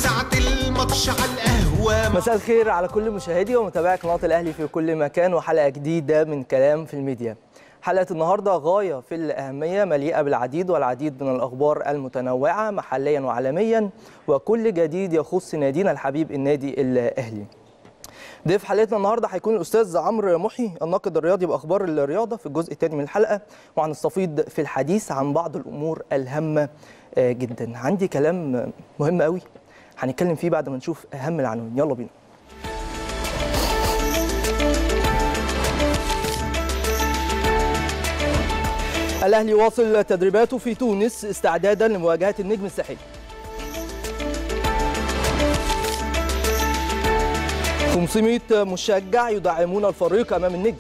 وساعة الماتش على القهوة مساء الخير على كل مشاهدي ومتابعي قناة الأهلي في كل مكان وحلقة جديدة من كلام في الميديا حلقة النهاردة غاية في الأهمية مليئة بالعديد والعديد من الأخبار المتنوعة محليا وعالميا وكل جديد يخص نادينا الحبيب النادي الأهلي ضيف حلقتنا النهارده هيكون الاستاذ عمرو محي الناقد الرياضي باخبار الرياضه في الجزء الثاني من الحلقه وهنستفيض في الحديث عن بعض الامور الهامه آه، جدا عندي كلام مهم قوي هنتكلم فيه بعد ما نشوف اهم العناوين يلا بينا الاهلي واصل تدريباته في تونس استعدادا لمواجهه النجم الساحلي 500 مشجع يدعمون الفريق امام النجم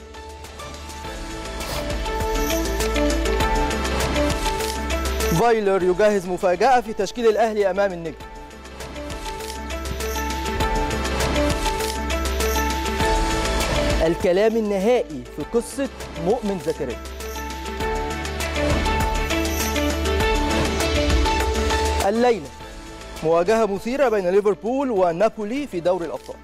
فايلر يجهز مفاجأة في تشكيل الأهلي أمام النجم الكلام النهائي في قصة مؤمن زكريا الليلة مواجهة مثيرة بين ليفربول ونابولي في دوري الأبطال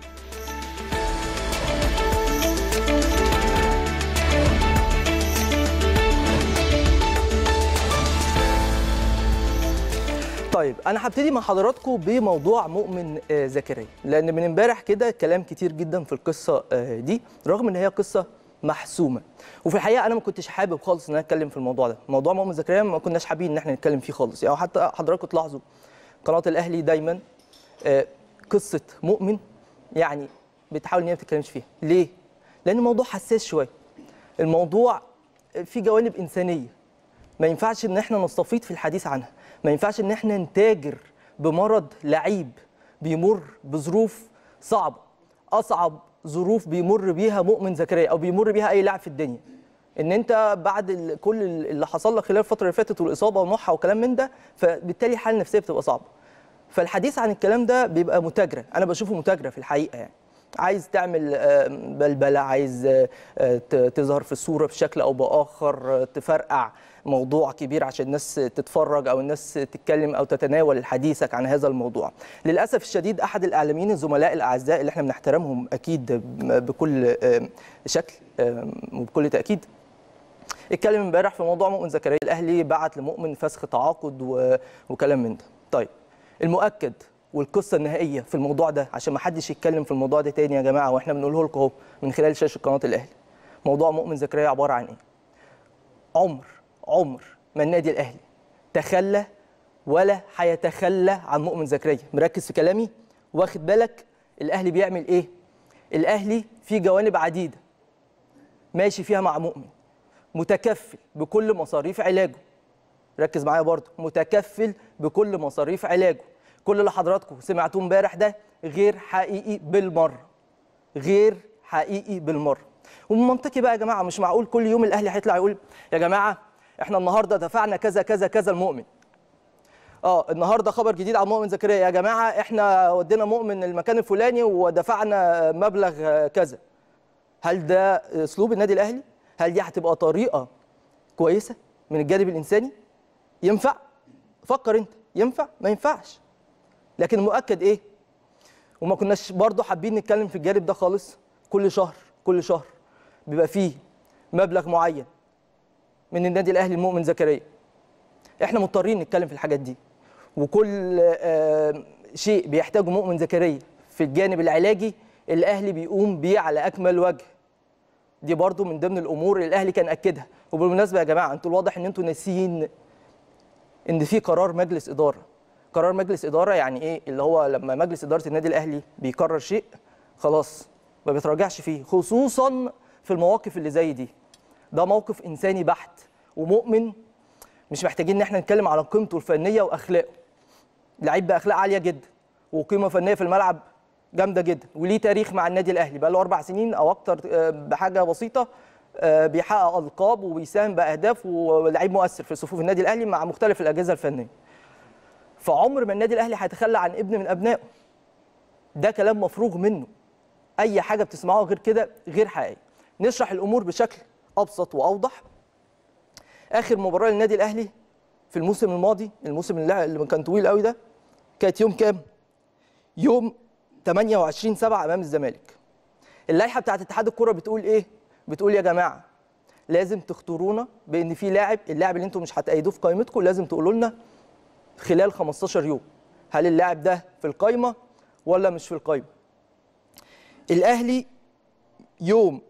طيب انا هبتدي مع حضراتكم بموضوع مؤمن آه، زكريا لان من امبارح كده كلام كتير جدا في القصه آه، دي رغم ان هي قصه محسومه وفي الحقيقه انا ما كنتش حابب خالص ان انا اتكلم في الموضوع ده موضوع مؤمن زكريا ما كناش حابين ان احنا نتكلم فيه خالص يعني حتى حضراتكم تلاحظوا قناه الاهلي دايما آه، قصه مؤمن يعني بتحاول ان هي ما تتكلمش فيها ليه لان الموضوع حساس شويه الموضوع فيه جوانب انسانيه ما ينفعش ان احنا نستفيض في الحديث عنها ما ينفعش ان احنا نتاجر بمرض لعيب بيمر بظروف صعبه اصعب ظروف بيمر بيها مؤمن زكريا او بيمر بيها اي لاعب في الدنيا ان انت بعد ال- كل اللي حصل لك خلال الفتره اللي فاتت والاصابه ونوعها وكلام من ده فبالتالي الحاله النفسيه بتبقى صعبه فالحديث عن الكلام ده بيبقى متاجره انا بشوفه متاجره في الحقيقه يعني عايز تعمل آه، بلبله عايز آه، آه، ت- تظهر في الصوره بشكل او باخر آه، تفرقع موضوع كبير عشان الناس تتفرج او الناس تتكلم او تتناول حديثك عن هذا الموضوع للاسف الشديد احد الاعلاميين الزملاء الاعزاء اللي احنا بنحترمهم اكيد ب- بكل آه، شكل آه، وبكل تاكيد اتكلم امبارح في موضوع مؤمن زكريا الاهلي بعت لمؤمن فسخ تعاقد و... وكلام من ده طيب المؤكد والقصه النهائيه في الموضوع ده عشان ما حدش يتكلم في الموضوع ده تاني يا جماعه واحنا بنقوله لكم اهو من خلال شاشه قناه الاهلي موضوع مؤمن زكريا عباره عن ايه عمر عمر ما النادي الاهلي تخلى ولا هيتخلى عن مؤمن زكريا مركز في كلامي واخد بالك الاهلي بيعمل ايه الاهلي فيه جوانب عديده ماشي فيها مع مؤمن متكفل بكل مصاريف علاجه ركز معايا برضه متكفل بكل مصاريف علاجه كل اللي حضراتكم سمعتوه امبارح ده غير حقيقي بالمره غير حقيقي بالمره ومن منطقي بقى يا جماعه مش معقول كل يوم الاهلي هيطلع يقول يا جماعه احنا النهارده دفعنا كذا كذا كذا المؤمن اه النهارده خبر جديد عن مؤمن زكريا يا جماعه احنا ودينا مؤمن المكان الفلاني ودفعنا مبلغ آه، كذا هل ده اسلوب النادي الاهلي هل دي هتبقى طريقه كويسه من الجانب الانساني ينفع فكر انت ينفع ما ينفعش لكن المؤكد ايه وما كناش برضه حابين نتكلم في الجانب ده خالص كل شهر كل شهر بيبقى فيه مبلغ معين من النادي الاهلي المؤمن زكريا احنا مضطرين نتكلم في الحاجات دي وكل آه، شيء بيحتاجه مؤمن زكريا في الجانب العلاجي الاهلي بيقوم بيه على اكمل وجه دي برضو من ضمن الامور اللي الاهلي كان اكدها وبالمناسبه يا جماعه انتوا الواضح ان انتوا ناسيين ان في قرار مجلس اداره قرار مجلس اداره يعني ايه اللي هو لما مجلس اداره النادي الاهلي بيقرر شيء خلاص ما بيتراجعش فيه خصوصا في المواقف اللي زي دي ده موقف انساني بحت ومؤمن مش محتاجين ان احنا نتكلم على قيمته الفنيه واخلاقه لعيب باخلاق عاليه جدا وقيمه فنيه في الملعب جامده جدا وليه تاريخ مع النادي الاهلي بقى له اربع سنين او اكتر آه، بحاجه بسيطه آه، بيحقق القاب وبيساهم باهداف ولعيب مؤثر في صفوف النادي الاهلي مع مختلف الاجهزه الفنيه فعمر ما النادي الاهلي هيتخلى عن ابن من ابنائه ده كلام مفروغ منه اي حاجه بتسمعوها غير كده غير حقيقي نشرح الامور بشكل ابسط واوضح اخر مباراه للنادي الاهلي في الموسم الماضي الموسم اللي اللي كان طويل قوي ده كانت يوم كام يوم 28 7 امام الزمالك اللائحه بتاعت اتحاد الكره بتقول ايه بتقول يا جماعه لازم تختارونا بان في لاعب اللاعب اللي انتم مش هتأيدوه في قائمتكم لازم تقولوا لنا خلال 15 يوم هل اللاعب ده في القائمه ولا مش في القائمه الاهلي يوم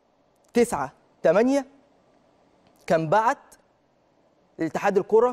9 8 كان بعت لاتحاد الكره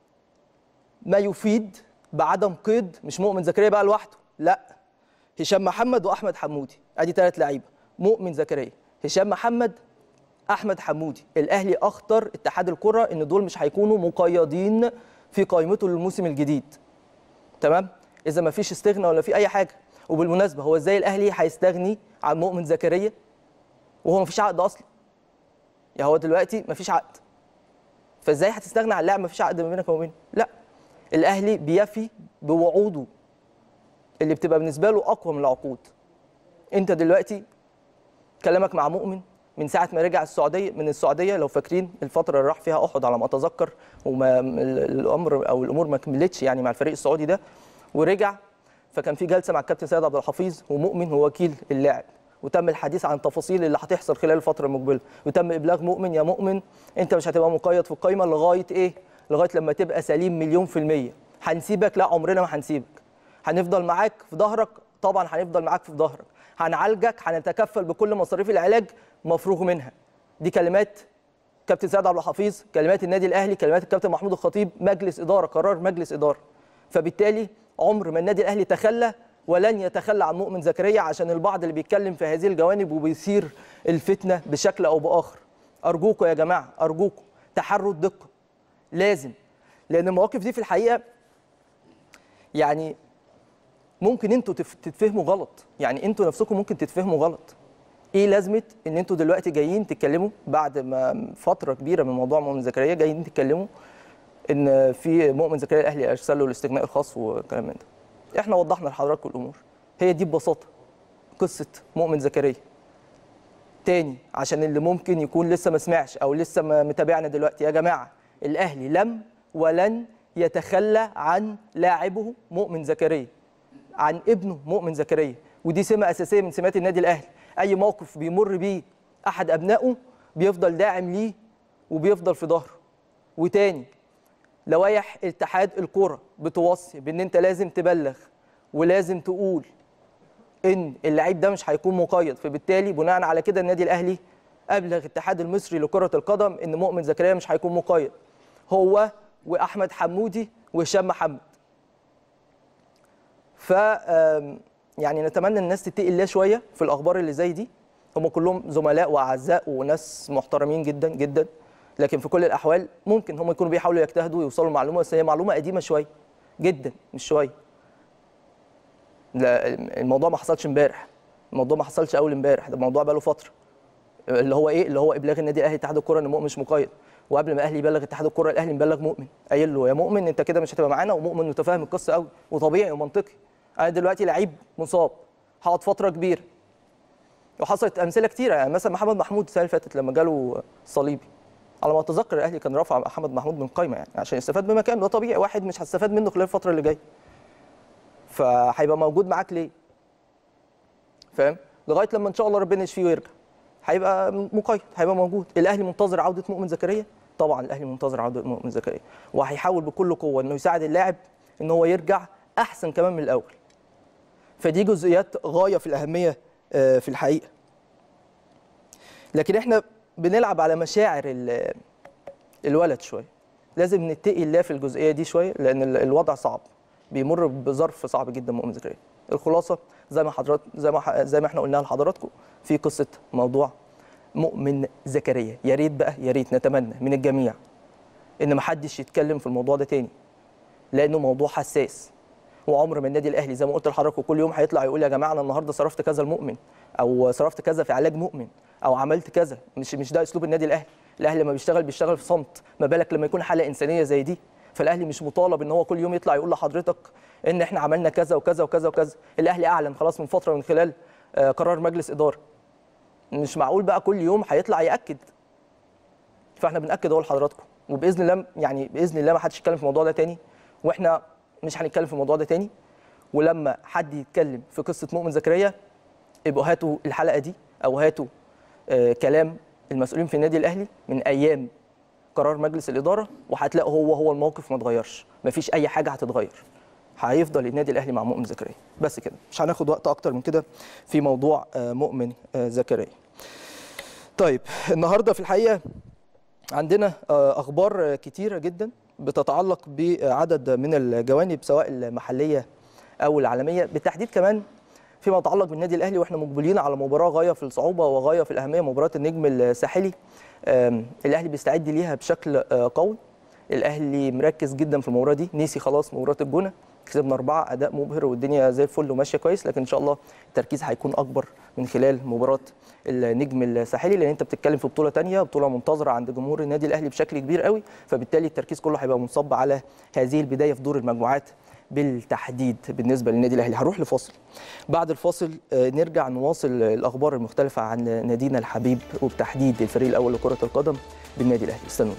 ما يفيد بعدم قيد مش مؤمن زكريا بقى لوحده لا هشام محمد واحمد حمودي ادي ثلاث لعيبه مؤمن زكريا هشام محمد احمد حمودي الاهلي اخطر اتحاد الكره ان دول مش هيكونوا مقيدين في قائمته للموسم الجديد تمام اذا ما فيش استغنى ولا في اي حاجه وبالمناسبه هو ازاي الاهلي هيستغني عن مؤمن زكريا وهو ما فيش عقد اصلا يعني هو دلوقتي ما فيش عقد فازاي هتستغنى عن لاعب ما فيش عقد ما بينك وما بينه لا الاهلي بيفي بوعوده اللي بتبقى بالنسبه له اقوى من العقود انت دلوقتي كلامك مع مؤمن من ساعه ما رجع السعوديه من السعوديه لو فاكرين الفتره اللي راح فيها احد على ما اتذكر وما الامر او الامور ما كملتش يعني مع الفريق السعودي ده ورجع فكان في جلسه مع الكابتن سيد عبد الحفيظ ومؤمن هو وكيل اللاعب وتم الحديث عن تفاصيل اللي هتحصل خلال الفتره المقبله وتم ابلاغ مؤمن يا مؤمن انت مش هتبقى مقيد في القايمه لغايه ايه لغايه لما تبقى سليم مليون في الميه هنسيبك لا عمرنا ما هنسيبك هنفضل معاك في ظهرك طبعا هنفضل معاك في ظهرك هنعالجك هنتكفل بكل مصاريف العلاج مفروغ منها دي كلمات كابتن سيد عبد الحفيظ كلمات النادي الاهلي كلمات الكابتن محمود الخطيب مجلس اداره قرار مجلس اداره فبالتالي عمر ما النادي الاهلي تخلى ولن يتخلى عن مؤمن زكريا عشان البعض اللي بيتكلم في هذه الجوانب وبيثير الفتنه بشكل او باخر ارجوكم يا جماعه ارجوكم تحروا الدقه لازم لان المواقف دي في الحقيقه يعني ممكن انتوا تف- تتفهموا غلط يعني انتوا نفسكم ممكن تتفهموا غلط ايه لازمه ان انتوا دلوقتي جايين تتكلموا بعد ما فتره كبيره من موضوع مؤمن زكريا جايين تتكلموا ان في مؤمن زكريا الاهلي ارسل له الاستغناء الخاص وكلام من ده احنا وضحنا لحضراتكم الامور هي دي ببساطه قصه مؤمن زكريا تاني عشان اللي ممكن يكون لسه ما سمعش او لسه ما متابعنا دلوقتي يا جماعه الاهلي لم ولن يتخلى عن لاعبه مؤمن زكريا عن ابنه مؤمن زكريا ودي سمه اساسيه من سمات النادي الاهلي اي موقف بيمر بيه احد ابنائه بيفضل داعم ليه وبيفضل في ظهره وتاني لوائح اتحاد الكره بتوصي بان انت لازم تبلغ ولازم تقول ان اللعيب ده مش هيكون مقيد فبالتالي بناء على كده النادي الاهلي ابلغ الاتحاد المصري لكره القدم ان مؤمن زكريا مش هيكون مقيد هو واحمد حمودي وهشام محمد ف آم، يعني نتمنى الناس تتقي الله شويه في الاخبار اللي زي دي هم كلهم زملاء واعزاء وناس محترمين جدا جدا لكن في كل الاحوال ممكن هم يكونوا بيحاولوا يجتهدوا ويوصلوا لمعلومه بس هي معلومه قديمه شويه جدا مش شويه لا الموضوع ما حصلش امبارح الموضوع ما حصلش اول امبارح ده الموضوع بقاله فتره اللي هو ايه اللي هو ابلاغ النادي الاهلي اتحاد الكره ان مؤمن مش مقيد وقبل ما الاهلي يبلغ اتحاد الكره الاهلي مبلغ مؤمن قايل له يا مؤمن انت كده مش هتبقى معانا ومؤمن متفاهم القصه قوي وطبيعي ومنطقي انا دلوقتي لعيب مصاب هقعد فتره كبيره وحصلت امثله كتيره يعني مثلا محمد محمود السنه اللي فاتت لما جاله صليبي على ما اتذكر الاهلي كان رفع محمد محمود من قائمه يعني عشان يستفاد بمكان ده طبيعي واحد مش هتستفاد منه خلال الفتره اللي جايه فهيبقى موجود معاك ليه فاهم لغايه لما ان شاء الله ربنا يشفيه ويرجع هيبقى مقيد هيبقى موجود الاهلي منتظر عوده مؤمن زكريا طبعا الاهلي منتظر عوده مؤمن زكريا وهيحاول بكل قوه انه يساعد اللاعب ان هو يرجع احسن كمان من الاول فدي جزئيات غايه في الاهميه آه، في الحقيقه لكن احنا بنلعب على مشاعر ال- الولد شويه لازم نتقي الله في الجزئيه دي شويه لان ال- الوضع صعب بيمر بظرف صعب جدا مؤمن زكريا الخلاصه زي ما حضرات زي ما ح- زي ما احنا قلناها لحضراتكم في قصه موضوع مؤمن زكريا يا ريت بقى يا ريت نتمنى من الجميع ان ما حدش يتكلم في الموضوع ده تاني لانه موضوع حساس وعمر ما النادي الاهلي زي ما قلت لحضراتكم كل يوم هيطلع يقول يا جماعه انا النهارده صرفت كذا المؤمن او صرفت كذا في علاج مؤمن او عملت كذا مش مش ده اسلوب النادي الاهلي الاهلي لما بيشتغل بيشتغل في صمت ما بالك لما يكون حاله انسانيه زي دي فالاهلي مش مطالب ان هو كل يوم يطلع يقول لحضرتك ان احنا عملنا كذا وكذا وكذا وكذا الاهلي اعلن خلاص من فتره من خلال آه، قرار مجلس اداره مش معقول بقى كل يوم هيطلع ياكد فاحنا بناكد اهو لحضراتكم وباذن الله يعني باذن الله ما حدش يتكلم في الموضوع ده تاني واحنا مش هنتكلم في الموضوع ده تاني ولما حد يتكلم في قصه مؤمن زكريا يبقوا هاتوا الحلقه دي او هاتوا آه كلام المسؤولين في النادي الاهلي من ايام قرار مجلس الاداره وهتلاقوا هو هو الموقف ما اتغيرش مفيش اي حاجه هتتغير هيفضل النادي الاهلي مع مؤمن زكريا بس كده مش هناخد وقت اكتر من كده في موضوع آه مؤمن آه زكريا طيب النهارده في الحقيقه عندنا آه اخبار كتيره جدا بتتعلق بعدد من الجوانب سواء المحليه او العالميه بالتحديد كمان فيما يتعلق بالنادي الاهلي واحنا مقبلين على مباراه غايه في الصعوبه وغايه في الاهميه مباراه النجم الساحلي الاهلي بيستعد ليها بشكل قوي الاهلي مركز جدا في المباراه دي نسي خلاص مباراه الجونه كسبنا اربعه اداء مبهر والدنيا زي الفل وماشيه كويس لكن ان شاء الله التركيز هيكون اكبر من خلال مباراه النجم الساحلي لان انت بتتكلم في بطوله ثانيه بطوله منتظره عند جمهور النادي الاهلي بشكل كبير قوي فبالتالي التركيز كله هيبقى منصب على هذه البدايه في دور المجموعات بالتحديد بالنسبه للنادي الاهلي هروح لفاصل بعد الفاصل نرجع نواصل الاخبار المختلفه عن نادينا الحبيب وبتحديد الفريق الاول لكره القدم بالنادي الاهلي استنونا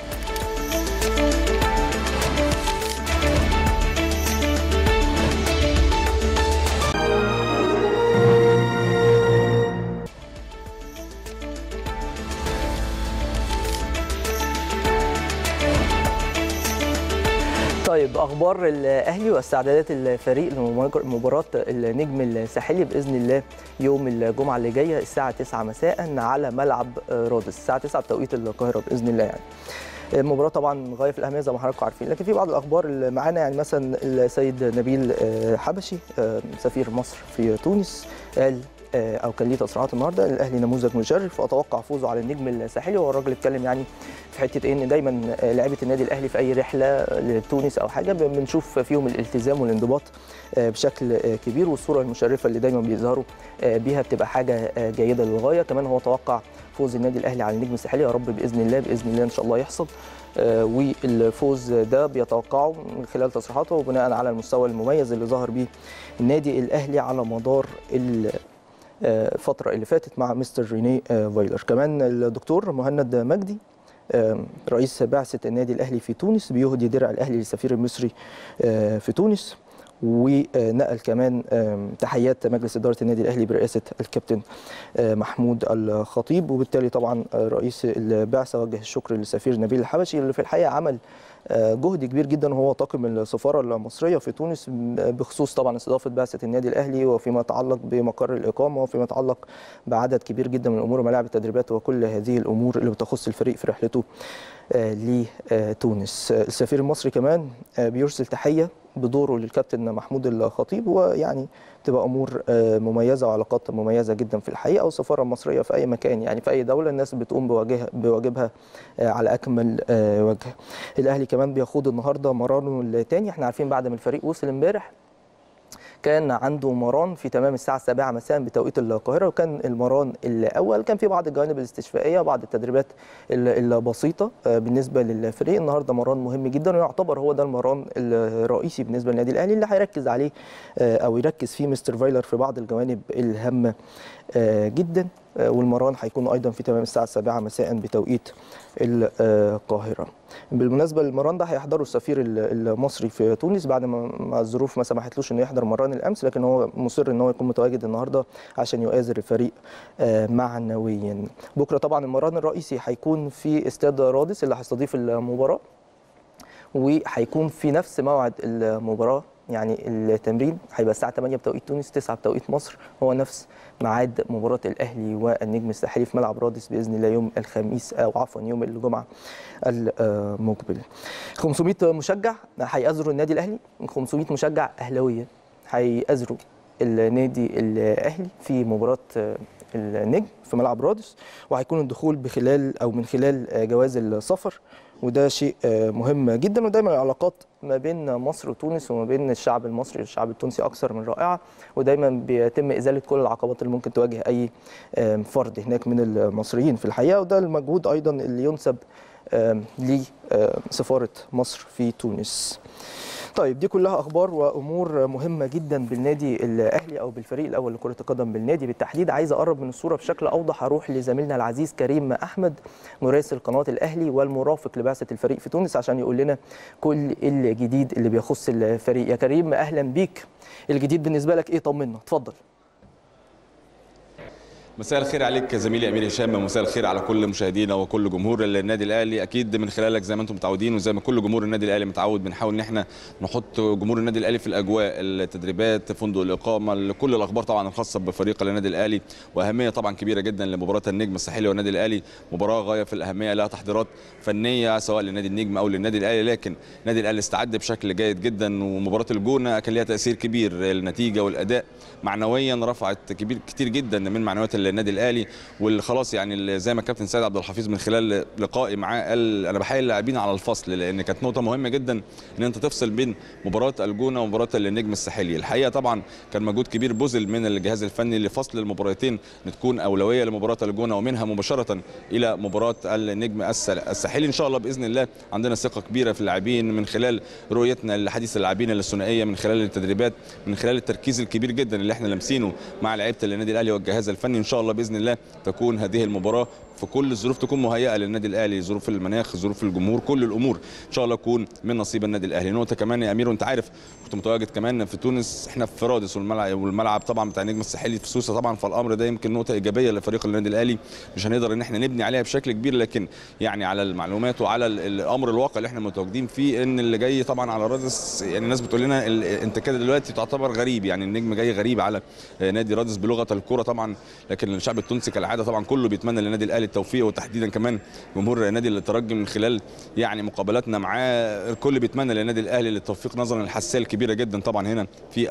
طيب اخبار الاهلي واستعدادات الفريق لمباراه النجم الساحلي باذن الله يوم الجمعه اللي جايه الساعه 9 مساء على ملعب رادس الساعه 9 بتوقيت القاهره باذن الله يعني المباراه طبعا غايه في الاهميه زي ما حضراتكم عارفين لكن في بعض الاخبار اللي معانا يعني مثلا السيد نبيل حبشي سفير مصر في تونس قال او كان ليه تصريحات النهارده الاهلي نموذج مشرف واتوقع فوزه على النجم الساحلي وهو الراجل اتكلم يعني في حته ان دايما لعيبه النادي الاهلي في اي رحله لتونس او حاجه بنشوف فيهم الالتزام والانضباط بشكل كبير والصوره المشرفه اللي دايما بيظهروا بيها بتبقى حاجه جيده للغايه كمان هو توقع فوز النادي الاهلي على النجم الساحلي يا رب باذن الله باذن الله ان شاء الله يحصل والفوز ده بيتوقعه من خلال تصريحاته وبناء على المستوى المميز اللي ظهر بيه النادي الاهلي على مدار الفتره اللي فاتت مع مستر ريني فايلر كمان الدكتور مهند مجدي رئيس بعثه النادي الاهلي في تونس بيهدي درع الاهلي للسفير المصري في تونس ونقل كمان تحيات مجلس اداره النادي الاهلي برئاسه الكابتن محمود الخطيب وبالتالي طبعا رئيس البعثه وجه الشكر للسفير نبيل الحبشي اللي في الحقيقه عمل جهد كبير جدا وهو طاقم السفاره المصريه في تونس بخصوص طبعا استضافه بعثه النادي الاهلي وفيما يتعلق بمقر الاقامه وفيما يتعلق بعدد كبير جدا من الامور ملاعب التدريبات وكل هذه الامور اللي بتخص الفريق في رحلته لتونس السفير المصري كمان بيرسل تحيه بدوره للكابتن محمود الخطيب ويعني تبقى امور مميزه وعلاقات مميزه جدا في الحقيقه والسفاره المصريه في اي مكان يعني في اي دوله الناس بتقوم بواجبها بواجبها على اكمل وجه. الاهلي كمان بيخوض النهارده مرانه الثاني احنا عارفين بعد ما الفريق وصل امبارح كان عنده مران في تمام الساعه 7 مساء بتوقيت القاهره وكان المران الاول كان في بعض الجوانب الاستشفائيه بعض التدريبات البسيطه بالنسبه للفريق النهارده مران مهم جدا ويعتبر هو ده المران الرئيسي بالنسبه للنادي الاهلي اللي هيركز عليه او يركز فيه مستر فايلر في بعض الجوانب الهامه جدا والمران هيكون ايضا في تمام الساعه 7 مساء بتوقيت القاهره بالمناسبه المران ده هيحضره السفير المصري في تونس بعد ما الظروف ما سمحتلوش انه يحضر مران الامس لكن هو مصر ان هو يكون متواجد النهارده عشان يؤازر الفريق معنويا بكره طبعا المران الرئيسي هيكون في استاد رادس اللي هيستضيف المباراه وهيكون في نفس موعد المباراه يعني التمرين هيبقى الساعه 8 بتوقيت تونس 9 بتوقيت مصر هو نفس ميعاد مباراه الاهلي والنجم الساحلي في ملعب رادس باذن الله يوم الخميس او عفوا يوم الجمعه المقبل 500 مشجع هيأزروا النادي الاهلي 500 مشجع اهلاويه هيأزروا النادي الاهلي في مباراه النجم في ملعب رادس وهيكون الدخول بخلال او من خلال جواز السفر وده شيء مهم جدا ودايما العلاقات ما بين مصر وتونس وما بين الشعب المصري والشعب التونسي اكثر من رائعه ودايما بيتم ازاله كل العقبات اللي ممكن تواجه اي فرد هناك من المصريين في الحقيقه وده المجهود ايضا اللي ينسب لسفاره مصر في تونس. طيب دي كلها اخبار وامور مهمه جدا بالنادي الاهلي او بالفريق الاول لكره القدم بالنادي بالتحديد عايز اقرب من الصوره بشكل اوضح اروح لزميلنا العزيز كريم احمد مراسل قناه الاهلي والمرافق لبعثه الفريق في تونس عشان يقول لنا كل الجديد اللي بيخص الفريق يا كريم اهلا بيك الجديد بالنسبه لك ايه طمنا اتفضل مساء الخير عليك زميلي امير هشام مساء الخير على كل مشاهدينا وكل جمهور النادي الاهلي اكيد من خلالك زي ما انتم متعودين وزي ما كل جمهور النادي الاهلي متعود بنحاول ان احنا نحط جمهور النادي الاهلي في الاجواء التدريبات فندق الاقامه كل الاخبار طبعا الخاصه بفريق النادي الاهلي واهميه طبعا كبيره جدا لمباراه النجم الساحلي والنادي الاهلي مباراه غايه في الاهميه لها تحضيرات فنيه سواء لنادي النجم او للنادي الاهلي لكن النادي الاهلي استعد بشكل جيد جدا ومباراه الجونه كان ليها تاثير كبير النتيجه والاداء معنويا رفعت كبير كتير جدا من معنويات النادي الاهلي واللي خلاص يعني زي ما الكابتن سيد عبد الحفيظ من خلال لقائي معاه قال انا بحيي اللاعبين على الفصل لان كانت نقطه مهمه جدا ان انت تفصل بين مباراه الجونه ومباراه النجم الساحلي الحقيقه طبعا كان مجهود كبير بذل من الجهاز الفني لفصل المباراتين تكون اولويه لمباراه الجونه ومنها مباشره الى مباراه النجم الساحلي ان شاء الله باذن الله عندنا ثقه كبيره في اللاعبين من خلال رؤيتنا لحديث اللاعبين الثنائيه من خلال التدريبات من خلال التركيز الكبير جدا اللي احنا لامسينه مع لعيبه النادي الاهلي والجهاز الفني ان شاء الله باذن الله تكون هذه المباراه في كل الظروف تكون مهيئه للنادي الاهلي ظروف المناخ ظروف الجمهور كل الامور ان شاء الله تكون من نصيب النادي الاهلي نقطه كمان يا امير وانت عارف كنت متواجد كمان في تونس احنا في رادس والملعب والملعب طبعا بتاع النجم الساحلي في سوسه طبعا فالامر ده يمكن نقطه ايجابيه لفريق النادي الاهلي مش هنقدر ان احنا نبني عليها بشكل كبير لكن يعني على المعلومات وعلى الامر الواقع اللي احنا متواجدين فيه ان اللي جاي طبعا على رادس يعني الناس بتقول لنا انت كده دلوقتي تعتبر غريب يعني النجم جاي غريب على نادي رادس بلغه الكره طبعا لكن الشعب التونسي كالعاده طبعا كله بيتمنى للنادي الاهلي التوفيق وتحديدا كمان جمهور نادي الترجي من خلال يعني مقابلاتنا معاه الكل بيتمنى للنادي الاهلي للتوفيق نظرا للحساسيه الكبيره جدا طبعا هنا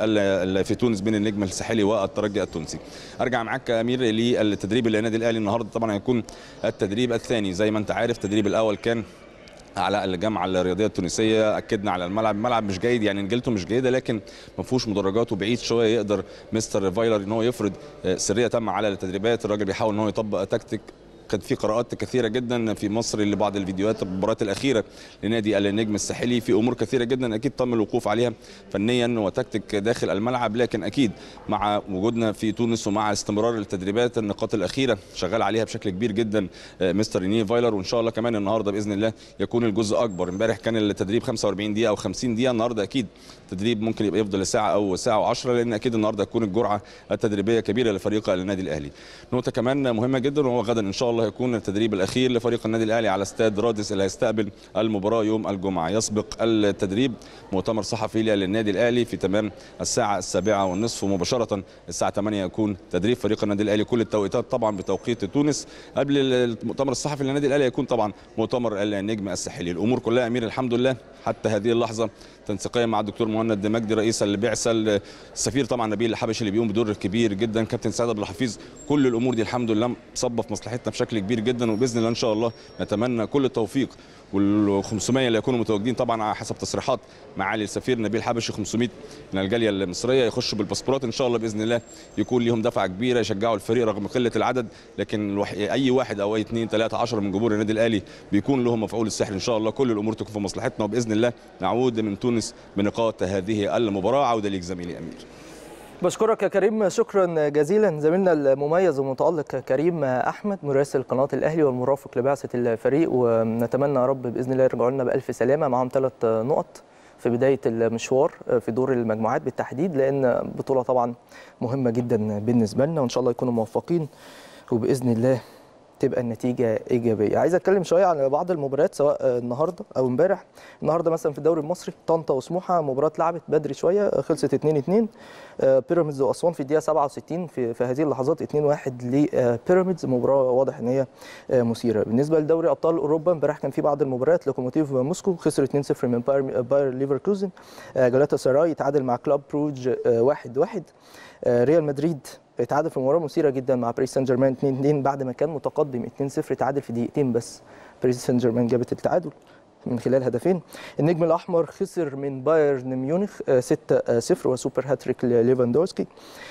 في في تونس بين النجم الساحلي والترجي التونسي ارجع معاك امير للتدريب للنادي الاهلي النهارده طبعا هيكون التدريب الثاني زي ما انت عارف التدريب الاول كان على الجامعه الرياضيه التونسيه اكدنا على الملعب الملعب مش جيد يعني نجيلته مش جيده لكن ما فيهوش مدرجات وبعيد شويه يقدر مستر فايلر ان هو يفرض سريه تامه على التدريبات الراجل بيحاول ان هو يطبق تكتيك كانت في قراءات كثيره جدا في مصر لبعض الفيديوهات المباريات الاخيره لنادي النجم الساحلي في امور كثيره جدا اكيد تم الوقوف عليها فنيا وتكتيك داخل الملعب لكن اكيد مع وجودنا في تونس ومع استمرار التدريبات النقاط الاخيره شغال عليها بشكل كبير جدا مستر ريني فايلر وان شاء الله كمان النهارده باذن الله يكون الجزء اكبر امبارح كان التدريب 45 دقيقه او 50 دقيقه النهارده اكيد تدريب ممكن يبقى يفضل ساعه او ساعه و10 لان اكيد النهارده تكون الجرعه التدريبيه كبيره لفريق النادي الاهلي نقطه كمان مهمه جدا وهو غدا ان شاء الله يكون التدريب الاخير لفريق النادي الاهلي على استاد رادس اللي هيستقبل المباراه يوم الجمعه يسبق التدريب مؤتمر صحفي للنادي الاهلي في تمام الساعه السابعة والنصف ومباشره الساعه 8 يكون تدريب فريق النادي الاهلي كل التوقيتات طبعا بتوقيت تونس قبل المؤتمر الصحفي للنادي الاهلي يكون طبعا مؤتمر النجم الساحلي الامور كلها امير الحمد لله حتى هذه اللحظه تنسيقيه مع الدكتور مهند مجدي رئيس البعثه السفير طبعا نبيل الحبشي اللي بيقوم بدور كبير جدا كابتن سعد عبد الحفيظ كل الامور دي الحمد لله مصبه في مصلحتنا بشكل كبير جدا وباذن الله ان شاء الله نتمنى كل التوفيق وال 500 اللي يكونوا متواجدين طبعا على حسب تصريحات معالي السفير نبيل حبشي 500 من الجاليه المصريه يخشوا بالباسبورات ان شاء الله باذن الله يكون ليهم دفعه كبيره يشجعوا الفريق رغم قله العدد لكن الوح... اي واحد او اي اثنين ثلاثه 10 من جمهور النادي الاهلي بيكون لهم مفعول السحر ان شاء الله كل الامور تكون في مصلحتنا وباذن الله نعود من تونس بنقاط هذه المباراه عوده ليك زميلي امير بشكرك يا كريم شكرا جزيلا زميلنا المميز والمتالق كريم احمد مراسل قناه الاهلي والمرافق لبعثه الفريق ونتمنى يا رب باذن الله يرجعوا لنا بالف سلامه معاهم ثلاث نقط في بدايه المشوار في دور المجموعات بالتحديد لان بطوله طبعا مهمه جدا بالنسبه لنا وان شاء الله يكونوا موفقين وباذن الله تبقى النتيجه ايجابيه عايز اتكلم شويه عن بعض المباريات سواء النهارده او امبارح النهارده مثلا في الدوري المصري طنطا وسموحه مباراه اتلعبت بدري شويه خلصت 2 2 بيراميدز واسوان في الدقيقه 67 في, في هذه اللحظات 2 1 لبيراميدز مباراه واضح ان هي مثيره بالنسبه لدوري ابطال اوروبا امبارح كان في بعض المباريات لوكوموتيف موسكو خسر 2 0 من باير, باير ليفركوزن جالاتا سراي تعادل مع كلوب بروج 1 1 ريال مدريد اتعادل في مباراه مثيره جدا مع باريس سان جيرمان 2 2 بعد ما كان متقدم 2 0 تعادل في دقيقتين بس باريس سان جيرمان جابت التعادل من خلال هدفين النجم الاحمر خسر من بايرن ميونخ 6 0 وسوبر هاتريك لليفاندوسكي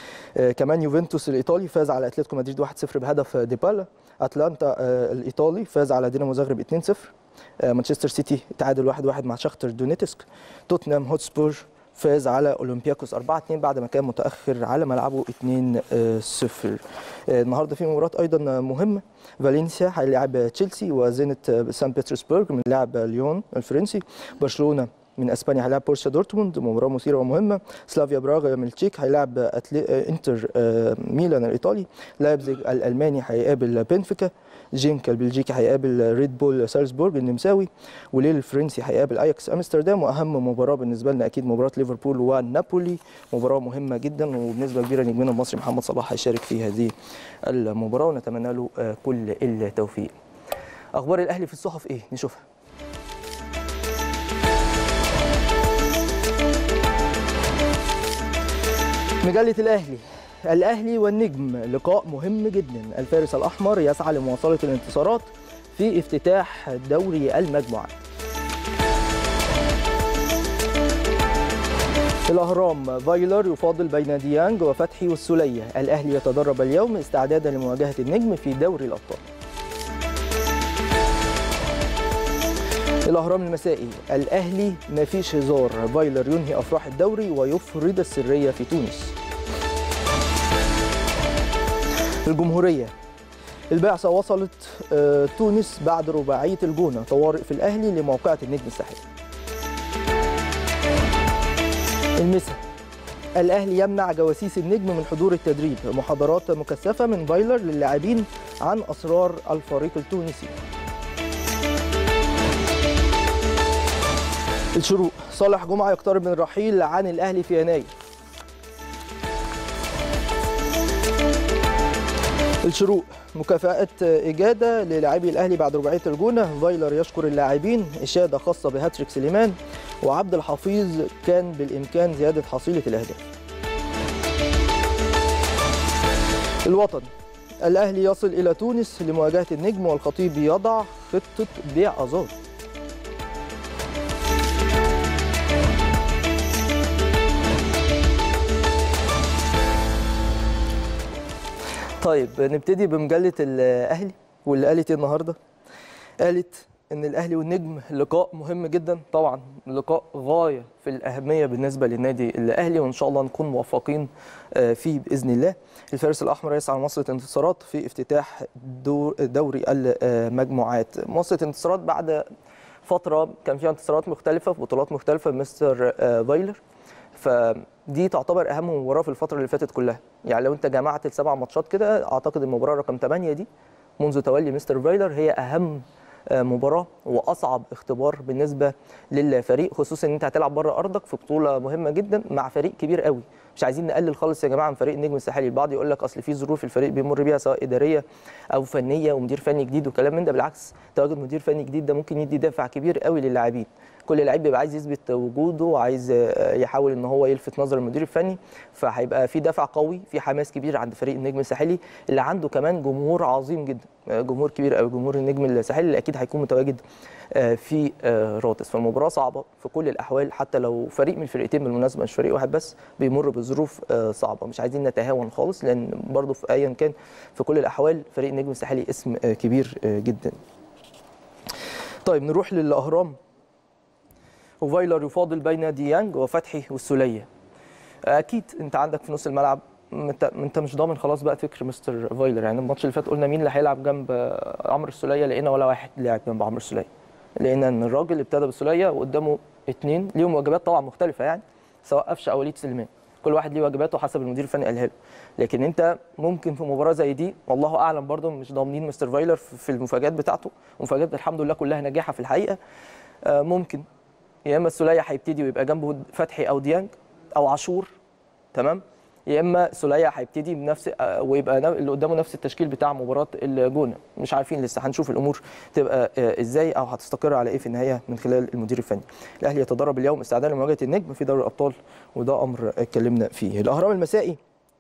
كمان يوفنتوس الايطالي فاز على اتلتيكو مدريد 1 0 بهدف ديبالا اتلانتا الايطالي فاز على دينامو زغرب 2 0 آه، مانشستر سيتي تعادل 1-1 مع شختر دونيتسك توتنهام هوتسبور فاز على اولمبياكوس 4-2 بعد ما كان متاخر على ملعبه 2-0 آه، النهارده في مباراه ايضا مهمه فالنسيا هيلاعب تشيلسي وزينت سان بطرسبرغ من لاعب ليون الفرنسي برشلونه من اسبانيا هيلاعب بورسيا دورتموند مباراه مثيره ومهمه سلافيا براغا من التشيك هيلاعب أتلي... آه، انتر آه، ميلان الايطالي لايبزيج الالماني هيقابل بنفيكا جينكا البلجيكي هيقابل ريد بول سالزبورج النمساوي وليل الفرنسي هيقابل اياكس امستردام واهم مباراه بالنسبه لنا اكيد مباراه ليفربول ونابولي مباراه مهمه جدا وبنسبه كبيره نجمنا المصري محمد صلاح هيشارك في هذه المباراه ونتمنى له آه، كل التوفيق اخبار الاهلي في الصحف ايه نشوفها مجلة الأهلي الأهلي والنجم لقاء مهم جدا الفارس الأحمر يسعى لمواصلة الانتصارات في افتتاح دوري المجموعات الأهرام فايلر يفاضل بين ديانج وفتحي والسلية الأهلي يتدرب اليوم استعدادا لمواجهة النجم في دوري الأبطال الأهرام المسائي الأهلي مفيش هزار فايلر ينهي أفراح الدوري ويفرض السرية في تونس الجمهورية البعثة وصلت آه، تونس بعد رباعية الجونة طوارئ في الأهلي لموقعة النجم الساحلي المسا الأهلي يمنع جواسيس النجم من حضور التدريب محاضرات مكثفة من فايلر للاعبين عن أسرار الفريق التونسي الشروق صالح جمعة يقترب من الرحيل عن الأهلي في يناير الشروق مكافأة إجادة للاعبي الأهلي بعد رباعية الجونة فايلر يشكر اللاعبين إشادة خاصة بهاتريك سليمان وعبد الحفيظ كان بالإمكان زيادة حصيلة الأهداف الوطن الأهلي يصل إلى تونس لمواجهة النجم والخطيب يضع خطة بيع أزار طيب نبتدي بمجله الاهلي واللي قالت ايه النهارده قالت ان الاهلي والنجم لقاء مهم جدا طبعا لقاء غايه في الاهميه بالنسبه للنادي الاهلي وان شاء الله نكون موفقين آه، فيه باذن الله الفارس الاحمر يسعى لمصر انتصارات في افتتاح دور دوري المجموعات مصر انتصارات بعد فتره كان فيها انتصارات مختلفه في بطولات مختلفه مستر آه، فايلر فدي تعتبر اهم مباراه في الفتره اللي فاتت كلها يعني لو انت جمعت السبع ماتشات كده اعتقد المباراه رقم 8 دي منذ تولي مستر فايلر هي اهم آه، مباراه واصعب اختبار بالنسبه للفريق خصوصا ان انت هتلعب بره ارضك في بطوله مهمه جدا مع فريق كبير قوي مش عايزين نقلل خالص يا جماعه من فريق النجم الساحلي البعض يقول لك اصل في ظروف الفريق بيمر بيها سواء اداريه او فنيه ومدير فني جديد وكلام من ده بالعكس تواجد مدير فني جديد ده ممكن يدي دافع كبير قوي للاعبين كل لعيب بيبقى عايز يثبت وجوده وعايز آه، يحاول ان هو يلفت نظر المدير الفني فهيبقى في دافع قوي في حماس كبير عند فريق النجم الساحلي اللي عنده كمان جمهور عظيم جدا آه، جمهور كبير قوي جمهور النجم الساحلي اللي اكيد هيكون متواجد آه، في آه، رادس فالمباراه صعبه في كل الاحوال حتى لو فريق من الفرقتين بالمناسبه مش فريق واحد بس بيمر بظروف آه، صعبه مش عايزين نتهاون خالص لان برضه في ايا كان في كل الاحوال فريق النجم الساحلي اسم آه، كبير آه، جدا طيب نروح للاهرام وفايلر يفاضل بين ديانج وفتحي والسوليه اكيد انت عندك في نص الملعب انت انت مش ضامن خلاص بقى فكر مستر فايلر يعني الماتش اللي فات قلنا مين اللي هيلعب جنب آه، عمرو السوليه لقينا ولا واحد لاعب جنب عمرو السوليه لقينا ان الراجل ابتدى بالسوليه وقدامه اثنين ليهم واجبات طبعا مختلفه يعني سواء قفشه او وليد سليمان كل واحد ليه واجباته حسب المدير الفني قالها له لكن انت ممكن في مباراه زي دي والله اعلم برضه مش ضامنين مستر فايلر في في المفاجات بتاعته المفاجات الحمد لله كلها ناجحه في الحقيقه آه، ممكن يا اما السوليه هيبتدي ويبقى جنبه فتحي او ديانج او عاشور تمام يا اما سوليه هيبتدي بنفس آه، ويبقى نا- اللي قدامه نفس التشكيل بتاع مباراه الجونه مش عارفين لسه هنشوف الامور تبقى آه، ازاي او هتستقر على ايه في النهايه من خلال المدير الفني الاهلي يتدرب اليوم استعدادا لمواجهه النجم في دوري الابطال وده امر اتكلمنا فيه الاهرام المسائي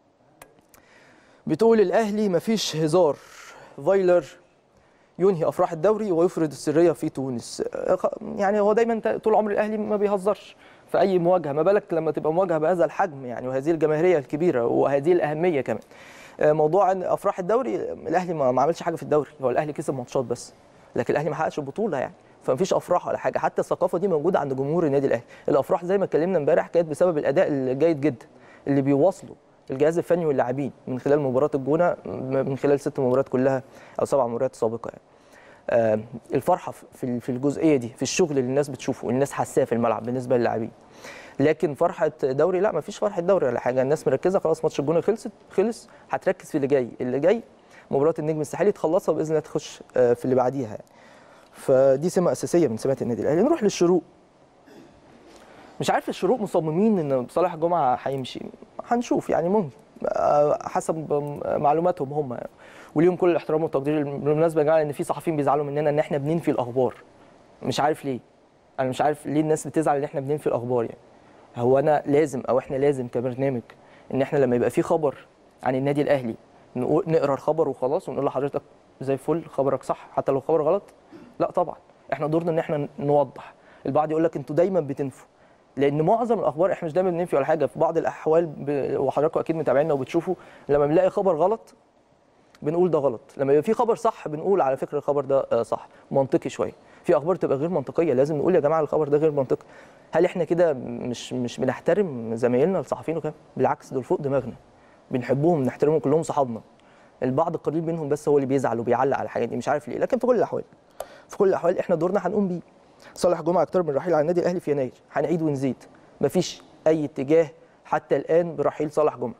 بتقول الاهلي مفيش هزار فايلر ينهي افراح الدوري ويفرض السريه في تونس آه، خ- يعني هو دايما ت- طول عمر الاهلي ما بيهزرش في اي مواجهه ما بالك لما تبقى مواجهه بهذا الحجم يعني وهذه الجماهيريه الكبيره وهذه الاهميه كمان آه، موضوع ان افراح الدوري الاهلي ما ما عملش حاجه في الدوري هو الاهلي كسب ماتشات بس لكن الاهلي ما حققش بطوله يعني فمفيش افراح ولا حاجه حتى الثقافه دي موجوده عند جمهور النادي الاهلي الافراح زي ما اتكلمنا امبارح كانت بسبب الاداء الجيد جدا اللي بيواصله الجهاز الفني واللاعبين من خلال مباراه الجونه من خلال ست مباريات كلها او سبع مباريات سابقه يعني آه، الفرحه في في الجزئيه دي في الشغل اللي الناس بتشوفه الناس حاساه في الملعب بالنسبه للاعبين لكن فرحه دوري لا ما فيش فرحه دوري ولا حاجه الناس مركزه خلاص ماتش الجونه خلصت خلص هتركز في اللي جاي اللي جاي مباراه النجم الساحلي تخلصها باذن الله تخش آه، في اللي بعديها يعني فدي سمه اساسيه من سمات النادي الاهلي نروح للشروق مش عارف الشروق مصممين ان صالح جمعه هيمشي هنشوف يعني ممكن آه، حسب معلوماتهم هم يعني. وليهم كل الاحترام والتقدير بالمناسبه يا جماعه ان في صحفيين بيزعلوا مننا ان احنا بننفي الاخبار مش عارف ليه انا مش عارف ليه الناس بتزعل ان احنا بننفي الاخبار يعني هو انا لازم او احنا لازم كبرنامج ان احنا لما يبقى في خبر عن النادي الاهلي نقول نقرا الخبر وخلاص ونقول لحضرتك زي الفل خبرك صح حتى لو خبر غلط لا طبعا احنا دورنا ان احنا نوضح البعض يقول لك انتوا دايما بتنفوا لان معظم الاخبار احنا مش دايما بننفي ولا حاجه في بعض الاحوال ب... وحضراتكم اكيد متابعينا وبتشوفوا لما بنلاقي خبر غلط بنقول ده غلط لما يبقى في خبر صح بنقول على فكره الخبر ده آه، صح منطقي شويه في اخبار تبقى غير منطقيه لازم نقول يا جماعه الخبر ده غير منطقي هل احنا كده مش مش بنحترم زمايلنا الصحفيين وكده بالعكس دول فوق دماغنا بنحبهم بنحترمهم كلهم صحابنا البعض القليل منهم بس هو اللي بيزعل وبيعلق على الحاجات دي مش عارف ليه لكن في كل الاحوال في كل الاحوال احنا دورنا هنقوم بيه صالح جمعه اكتر من رحيل على النادي الاهلي في يناير هنعيد ونزيد مفيش اي اتجاه حتى الان برحيل صالح جمعه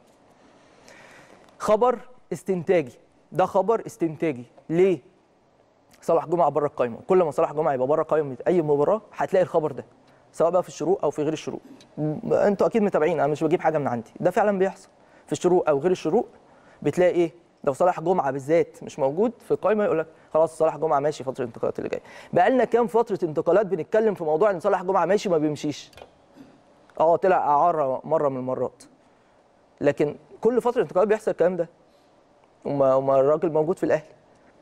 خبر استنتاجي ده خبر استنتاجي ليه صالح جمعه بره القايمه كل ما صالح جمعه يبقى بره قائمه اي مباراه هتلاقي الخبر ده سواء بقى في الشروق او في غير الشروق م- انتوا اكيد متابعين انا مش بجيب حاجه من عندي ده فعلا بيحصل في الشروق او غير الشروق بتلاقي ايه لو صالح جمعه بالذات مش موجود في القائمه يقول لك خلاص صالح جمعه ماشي فتره الانتقالات اللي جايه بقى لنا كام فتره انتقالات بنتكلم في موضوع ان صالح جمعه ماشي ما بيمشيش اه طلع اعاره مره من المرات لكن كل فتره انتقالات بيحصل الكلام ده وما وما الراجل موجود في الاهلي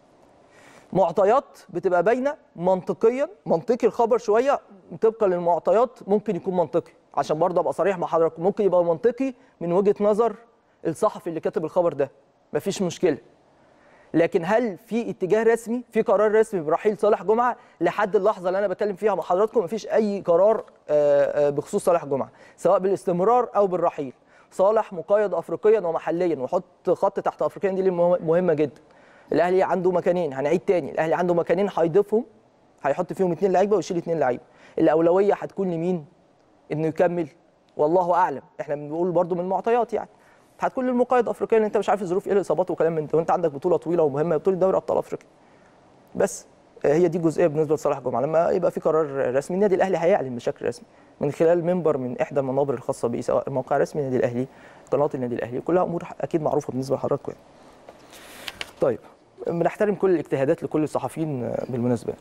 معطيات بتبقى باينه منطقيا منطقي الخبر شويه طبقا للمعطيات ممكن يكون منطقي عشان برضه ابقى صريح مع حضراتكم ممكن يبقى منطقي من وجهه نظر الصحفي اللي كاتب الخبر ده مفيش مشكله لكن هل في اتجاه رسمي في قرار رسمي برحيل صالح جمعه لحد اللحظه اللي انا بتكلم فيها مع حضراتكم مفيش اي قرار آه، آه، بخصوص صالح جمعه سواء بالاستمرار او بالرحيل صالح مقيد افريقيا ومحليا وحط خط تحت افريقيا دي اللي مه- مهمه جدا الاهلي عنده مكانين هنعيد تاني الاهلي عنده مكانين هيضيفهم هيحط فيهم اثنين لعيبه ويشيل اثنين لعيبه الاولويه هتكون لمين انه يكمل والله اعلم احنا بنقول برضو من المعطيات يعني هتكون للمقيد افريقيا لان انت مش عارف الظروف ايه الاصابات وكلام من ده وانت عندك بطوله طويله ومهمه بطوله دوري ابطال افريقيا بس آه، هي دي جزئيه بالنسبه لصالح جمعه لما يبقى في قرار رسمي النادي الاهلي هيعلن بشكل رسمي من خلال منبر من احدى المنابر الخاصه به سواء موقع رسمي النادي الاهلي قناه النادي الاهلي كلها امور اكيد معروفه بالنسبه لحضراتكم يعني. طيب بنحترم كل الاجتهادات لكل الصحفيين آه، بالمناسبه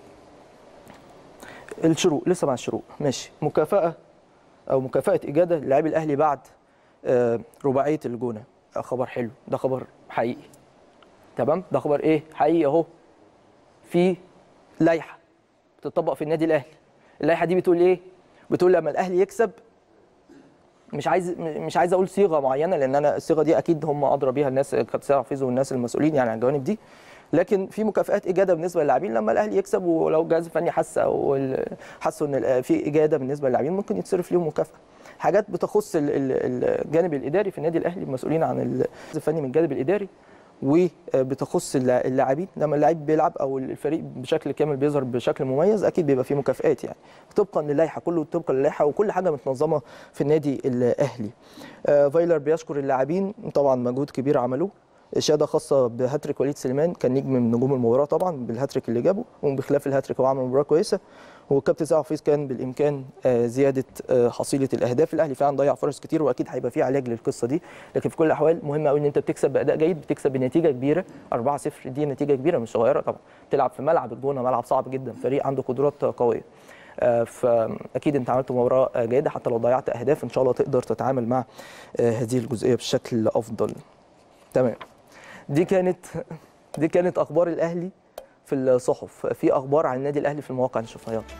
الشروق لسه مع الشروق ماشي مكافاه او مكافاه اجاده للاعبي الاهلي بعد آه، رباعيه الجونه آه، خبر حلو ده خبر حقيقي تمام ده خبر ايه حقيقي اهو في لائحه بتطبق في النادي الاهلي اللائحه دي بتقول ايه بتقول لما الاهلي يكسب مش عايز مش عايز اقول صيغه معينه لان انا الصيغه دي اكيد هم ادرى بيها الناس كابتن سامح حفيظ والناس المسؤولين يعني عن الجوانب دي لكن في مكافآت اجاده بالنسبه للاعبين لما الاهلي يكسب ولو الجهاز الفني حس او ال- حسوا ان ال- في اجاده بالنسبه للاعبين ممكن يتصرف ليهم مكافاه حاجات بتخص ال- ال- الجانب الاداري في النادي الاهلي المسؤولين عن الجهاز الفني من الجانب الاداري وبتخص اللا- اللاعبين لما اللاعب بيلعب او الفريق بشكل كامل بيظهر بشكل مميز اكيد بيبقى فيه مكافآت يعني طبقا للائحه كله طبقا للائحه وكل حاجه متنظمه في النادي الاهلي آه، فايلر بيشكر اللاعبين طبعا مجهود كبير عملوه اشاده خاصه بهاتريك وليد سليمان كان نجم من نجوم المباراه طبعا بالهاتريك اللي جابه وبخلاف الهاتريك هو عمل مباراه كويسه والكابتن سامح حفيظ كان بالامكان آه، زياده آه، حصيله الاهداف الاهلي فعلا ضيع فرص كتير واكيد هيبقى فيه علاج للقصه دي لكن في كل الاحوال مهم قوي ان انت بتكسب باداء جيد بتكسب بنتيجه كبيره 4-0 دي نتيجه كبيره مش صغيره طبعا بتلعب في ملعب الجونه ملعب صعب جدا فريق عنده قدرات قويه آه، فاكيد انت عملت مباراه آه، جيده حتى لو ضيعت اهداف ان شاء الله تقدر تتعامل مع آه، هذه الجزئيه بشكل افضل تمام دي كانت دي كانت اخبار الاهلي في الصحف في اخبار عن النادي الاهلي في المواقع نشوفها يلا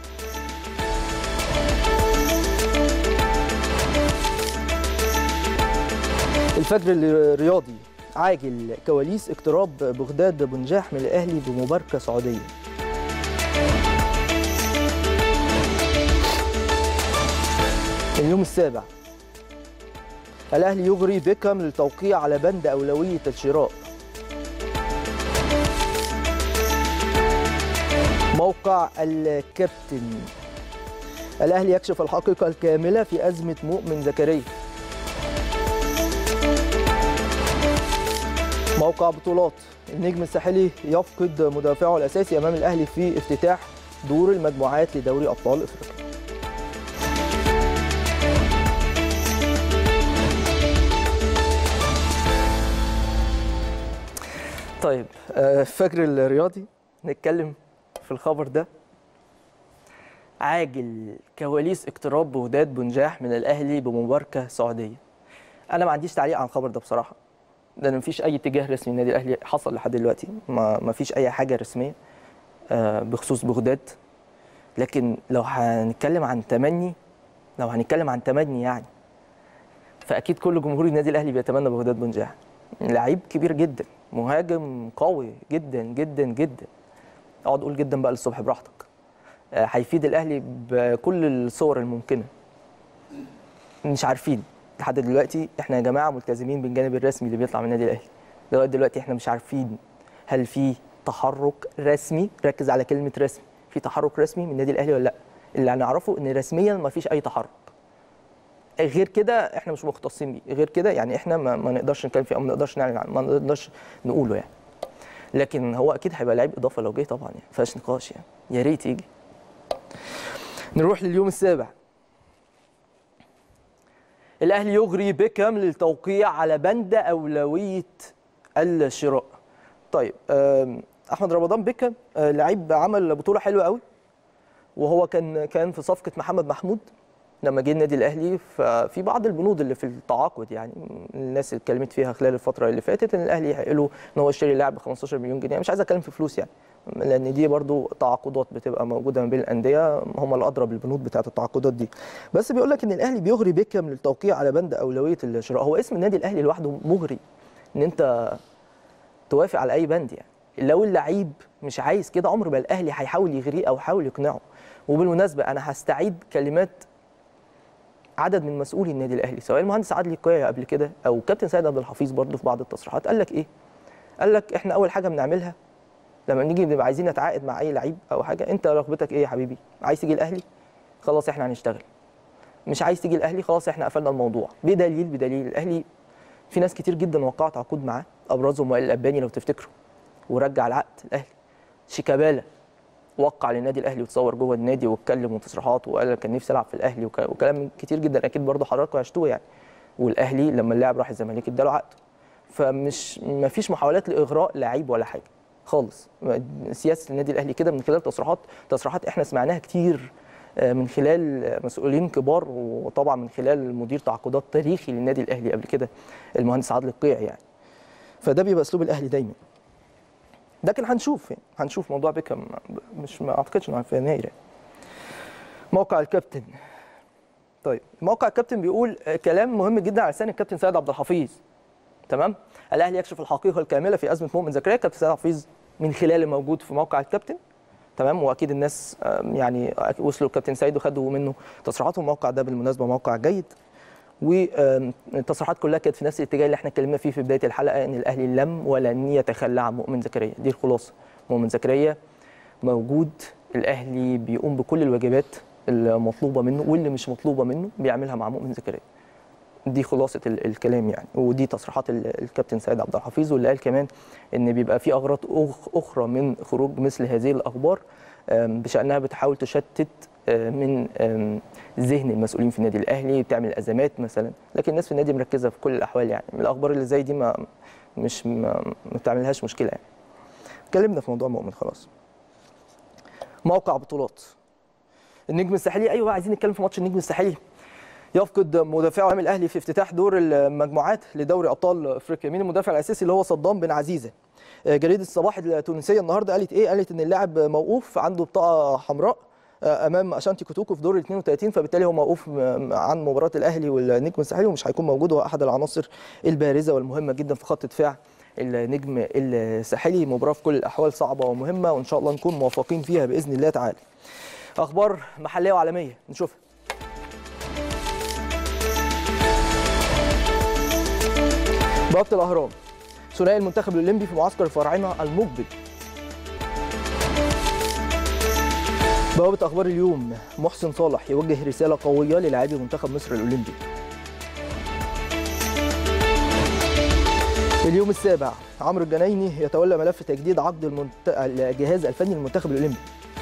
الفجر الرياضي عاجل كواليس اقتراب بغداد بنجاح من الاهلي بمباركه سعوديه اليوم السابع الاهلي يغري بيكهام للتوقيع على بند اولويه الشراء موقع الكابتن الاهلي يكشف الحقيقه الكامله في ازمه مؤمن زكريا موقع بطولات النجم الساحلي يفقد مدافعه الاساسي امام الاهلي في افتتاح دور المجموعات لدوري ابطال افريقيا طيب آه، فجر الرياضي نتكلم في الخبر ده عاجل كواليس اقتراب بوداد بنجاح من الاهلي بمباركه سعوديه انا ما عنديش تعليق على الخبر ده بصراحه لان مفيش اي اتجاه رسمي النادي الاهلي حصل لحد دلوقتي ما مفيش اي حاجه رسميه آه، بخصوص بغداد لكن لو هنتكلم عن تمني لو هنتكلم عن تمني يعني فاكيد كل جمهور النادي الاهلي بيتمنى بغداد بنجاح لعيب كبير جدا مهاجم قوي جدا جدا جدا اقعد اقول جدا بقى للصبح براحتك آه، هيفيد الاهلي بكل الصور الممكنه مش عارفين لحد دلوقتي احنا يا جماعه ملتزمين بالجانب الرسمي اللي بيطلع من النادي الاهلي لغايه دلوقتي احنا مش عارفين هل في تحرك رسمي ركز على كلمه رسمي في تحرك رسمي من النادي الاهلي ولا لا اللي هنعرفه ان رسميا ما فيش اي تحرك غير كده احنا مش مختصين بيه غير كده يعني احنا ما, ما نقدرش نتكلم فيه او ما نقدرش نعلن عنه ما نقدرش نقوله يعني لكن هو اكيد هيبقى لعيب اضافه لو جه طبعا يعني ما فيهاش نقاش يعني يا ريت يجي نروح لليوم السابع الاهلي يغري بيكهام للتوقيع على بند اولويه الشراء طيب آم، احمد رمضان بيكهام آه، لعيب عمل بطوله حلوه قوي وهو كان كان في صفقه محمد محمود لما جه النادي الاهلي ففي بعض البنود اللي في التعاقد يعني الناس اللي اتكلمت فيها خلال الفتره اللي فاتت ان الاهلي يحق له ان هو يشتري لاعب ب 15 مليون جنيه مش عايز اتكلم في فلوس يعني لان دي برضو تعاقدات بتبقى موجوده ما بين الانديه هم الادرى بالبنود بتاعه التعاقدات دي بس بيقول لك ان الاهلي بيغري بيكهام للتوقيع على بند اولويه الشراء هو اسم النادي الاهلي لوحده مغري ان انت توافق على اي بند يعني لو اللعيب مش عايز كده عمر ما الاهلي هيحاول يغريه او يحاول يقنعه وبالمناسبه انا هستعيد كلمات عدد من مسؤولي النادي الاهلي سواء المهندس عادل القيعي قبل كده او كابتن سيد عبد الحفيظ برضه في بعض التصريحات قال لك ايه قال لك احنا اول حاجه بنعملها لما نيجي نبقى عايزين نتعاقد مع اي لعيب او حاجه انت رغبتك ايه يا حبيبي عايز تيجي الاهلي خلاص احنا هنشتغل مش عايز تيجي الاهلي خلاص احنا قفلنا الموضوع بدليل بدليل الاهلي في ناس كتير جدا وقعت عقود معاه ابرزهم وائل الاباني لو تفتكروا ورجع العقد الاهلي شيكابالا وقع للنادي الاهلي وتصور جوه النادي واتكلم وتصريحات وقال كان نفسي العب في الاهلي وك- وكلام كتير جدا اكيد برضه حضراتكم عشتوه يعني والاهلي لما اللاعب راح الزمالك اداله عقد فمش ما فيش محاولات لاغراء لعيب ولا حاجه خالص سياسه النادي الاهلي كده من خلال تصريحات تصريحات احنا سمعناها كتير آه، من خلال مسؤولين كبار وطبعا من خلال مدير تعاقدات تاريخي للنادي الاهلي قبل كده المهندس عادل القيعي يعني فده بيبقى اسلوب الاهلي دايما لكن هنشوف يعني هنشوف موضوع بيكهام مش ما اعتقدش انه في يناير يعني. موقع الكابتن طيب موقع الكابتن بيقول آه، كلام مهم جدا على لسان الكابتن سيد عبد الحفيظ تمام الاهلي يكشف الحقيقه الكامله في ازمه مؤمن زكريا كابتن سيد عبد الحفيظ من خلال الموجود في موقع الكابتن تمام واكيد الناس آم، يعني وصلوا الكابتن سيد وخدوا منه تصريحات الموقع ده بالمناسبه موقع جيد والتصريحات كلها كانت في نفس الاتجاه اللي احنا اتكلمنا فيه في بدايه الحلقه ان الاهلي لم ولن يتخلى عن مؤمن زكريا دي الخلاصه مؤمن زكريا موجود الاهلي بيقوم بكل الواجبات المطلوبه منه واللي مش مطلوبه منه بيعملها مع مؤمن زكريا دي خلاصه ال- الكلام يعني ودي تصريحات ال- الكابتن سيد عبد الحفيظ واللي قال كمان ان بيبقى في اغراض أخ- اخرى من خروج مثل هذه الاخبار آم، بشانها بتحاول تشتت آه، من آم، ذهن المسؤولين في النادي الاهلي بتعمل ازمات مثلا لكن الناس في النادي مركزه في كل الاحوال يعني من الاخبار اللي زي دي ما مش ما, ما بتعملهاش مشكله يعني اتكلمنا في موضوع مؤمن خلاص موقع بطولات النجم الساحلي ايوه عايزين نتكلم في ماتش النجم الساحلي يفقد مدافعه امام الاهلي في افتتاح دور المجموعات لدوري ابطال افريقيا مين المدافع الاساسي اللي هو صدام بن عزيزه آه، جريده الصباح التونسيه النهارده قالت ايه قالت ان اللاعب موقوف عنده بطاقه حمراء آه، امام اشانتي كوتوكو في دور ال 32 فبالتالي هو موقوف م- عن مباراه الاهلي والنجم الساحلي ومش هيكون موجود هو احد العناصر البارزه والمهمه جدا في خط دفاع النجم الساحلي مباراه في كل الاحوال صعبه ومهمه وان شاء الله نكون موفقين فيها باذن الله تعالى اخبار محليه وعالميه نشوفها بوابه الاهرام ثنائي المنتخب الاولمبي في معسكر الفراعنه المقبل بوابه اخبار اليوم محسن صالح يوجه رساله قويه للاعبي منتخب مصر الاولمبي اليوم السابع عمرو الجنايني يتولى ملف تجديد عقد المنت... الجهاز الفني للمنتخب الاولمبي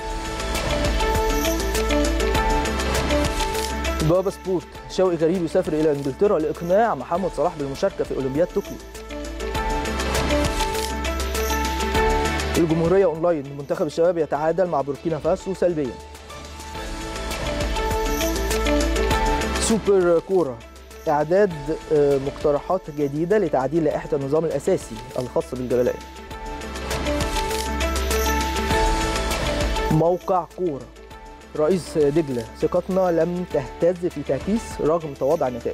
بوابه سبورت شوقي غريب يسافر الى انجلترا لاقناع محمد صلاح بالمشاركه في اولمبياد طوكيو الجمهوريه اونلاين منتخب الشباب يتعادل مع بوركينا فاسو سلبيا سوبر كوره اعداد آه، مقترحات جديده لتعديل لائحه النظام الاساسي الخاص بالجبليه موقع كوره رئيس دجله ثقتنا لم تهتز في تعكيس رغم تواضع النتائج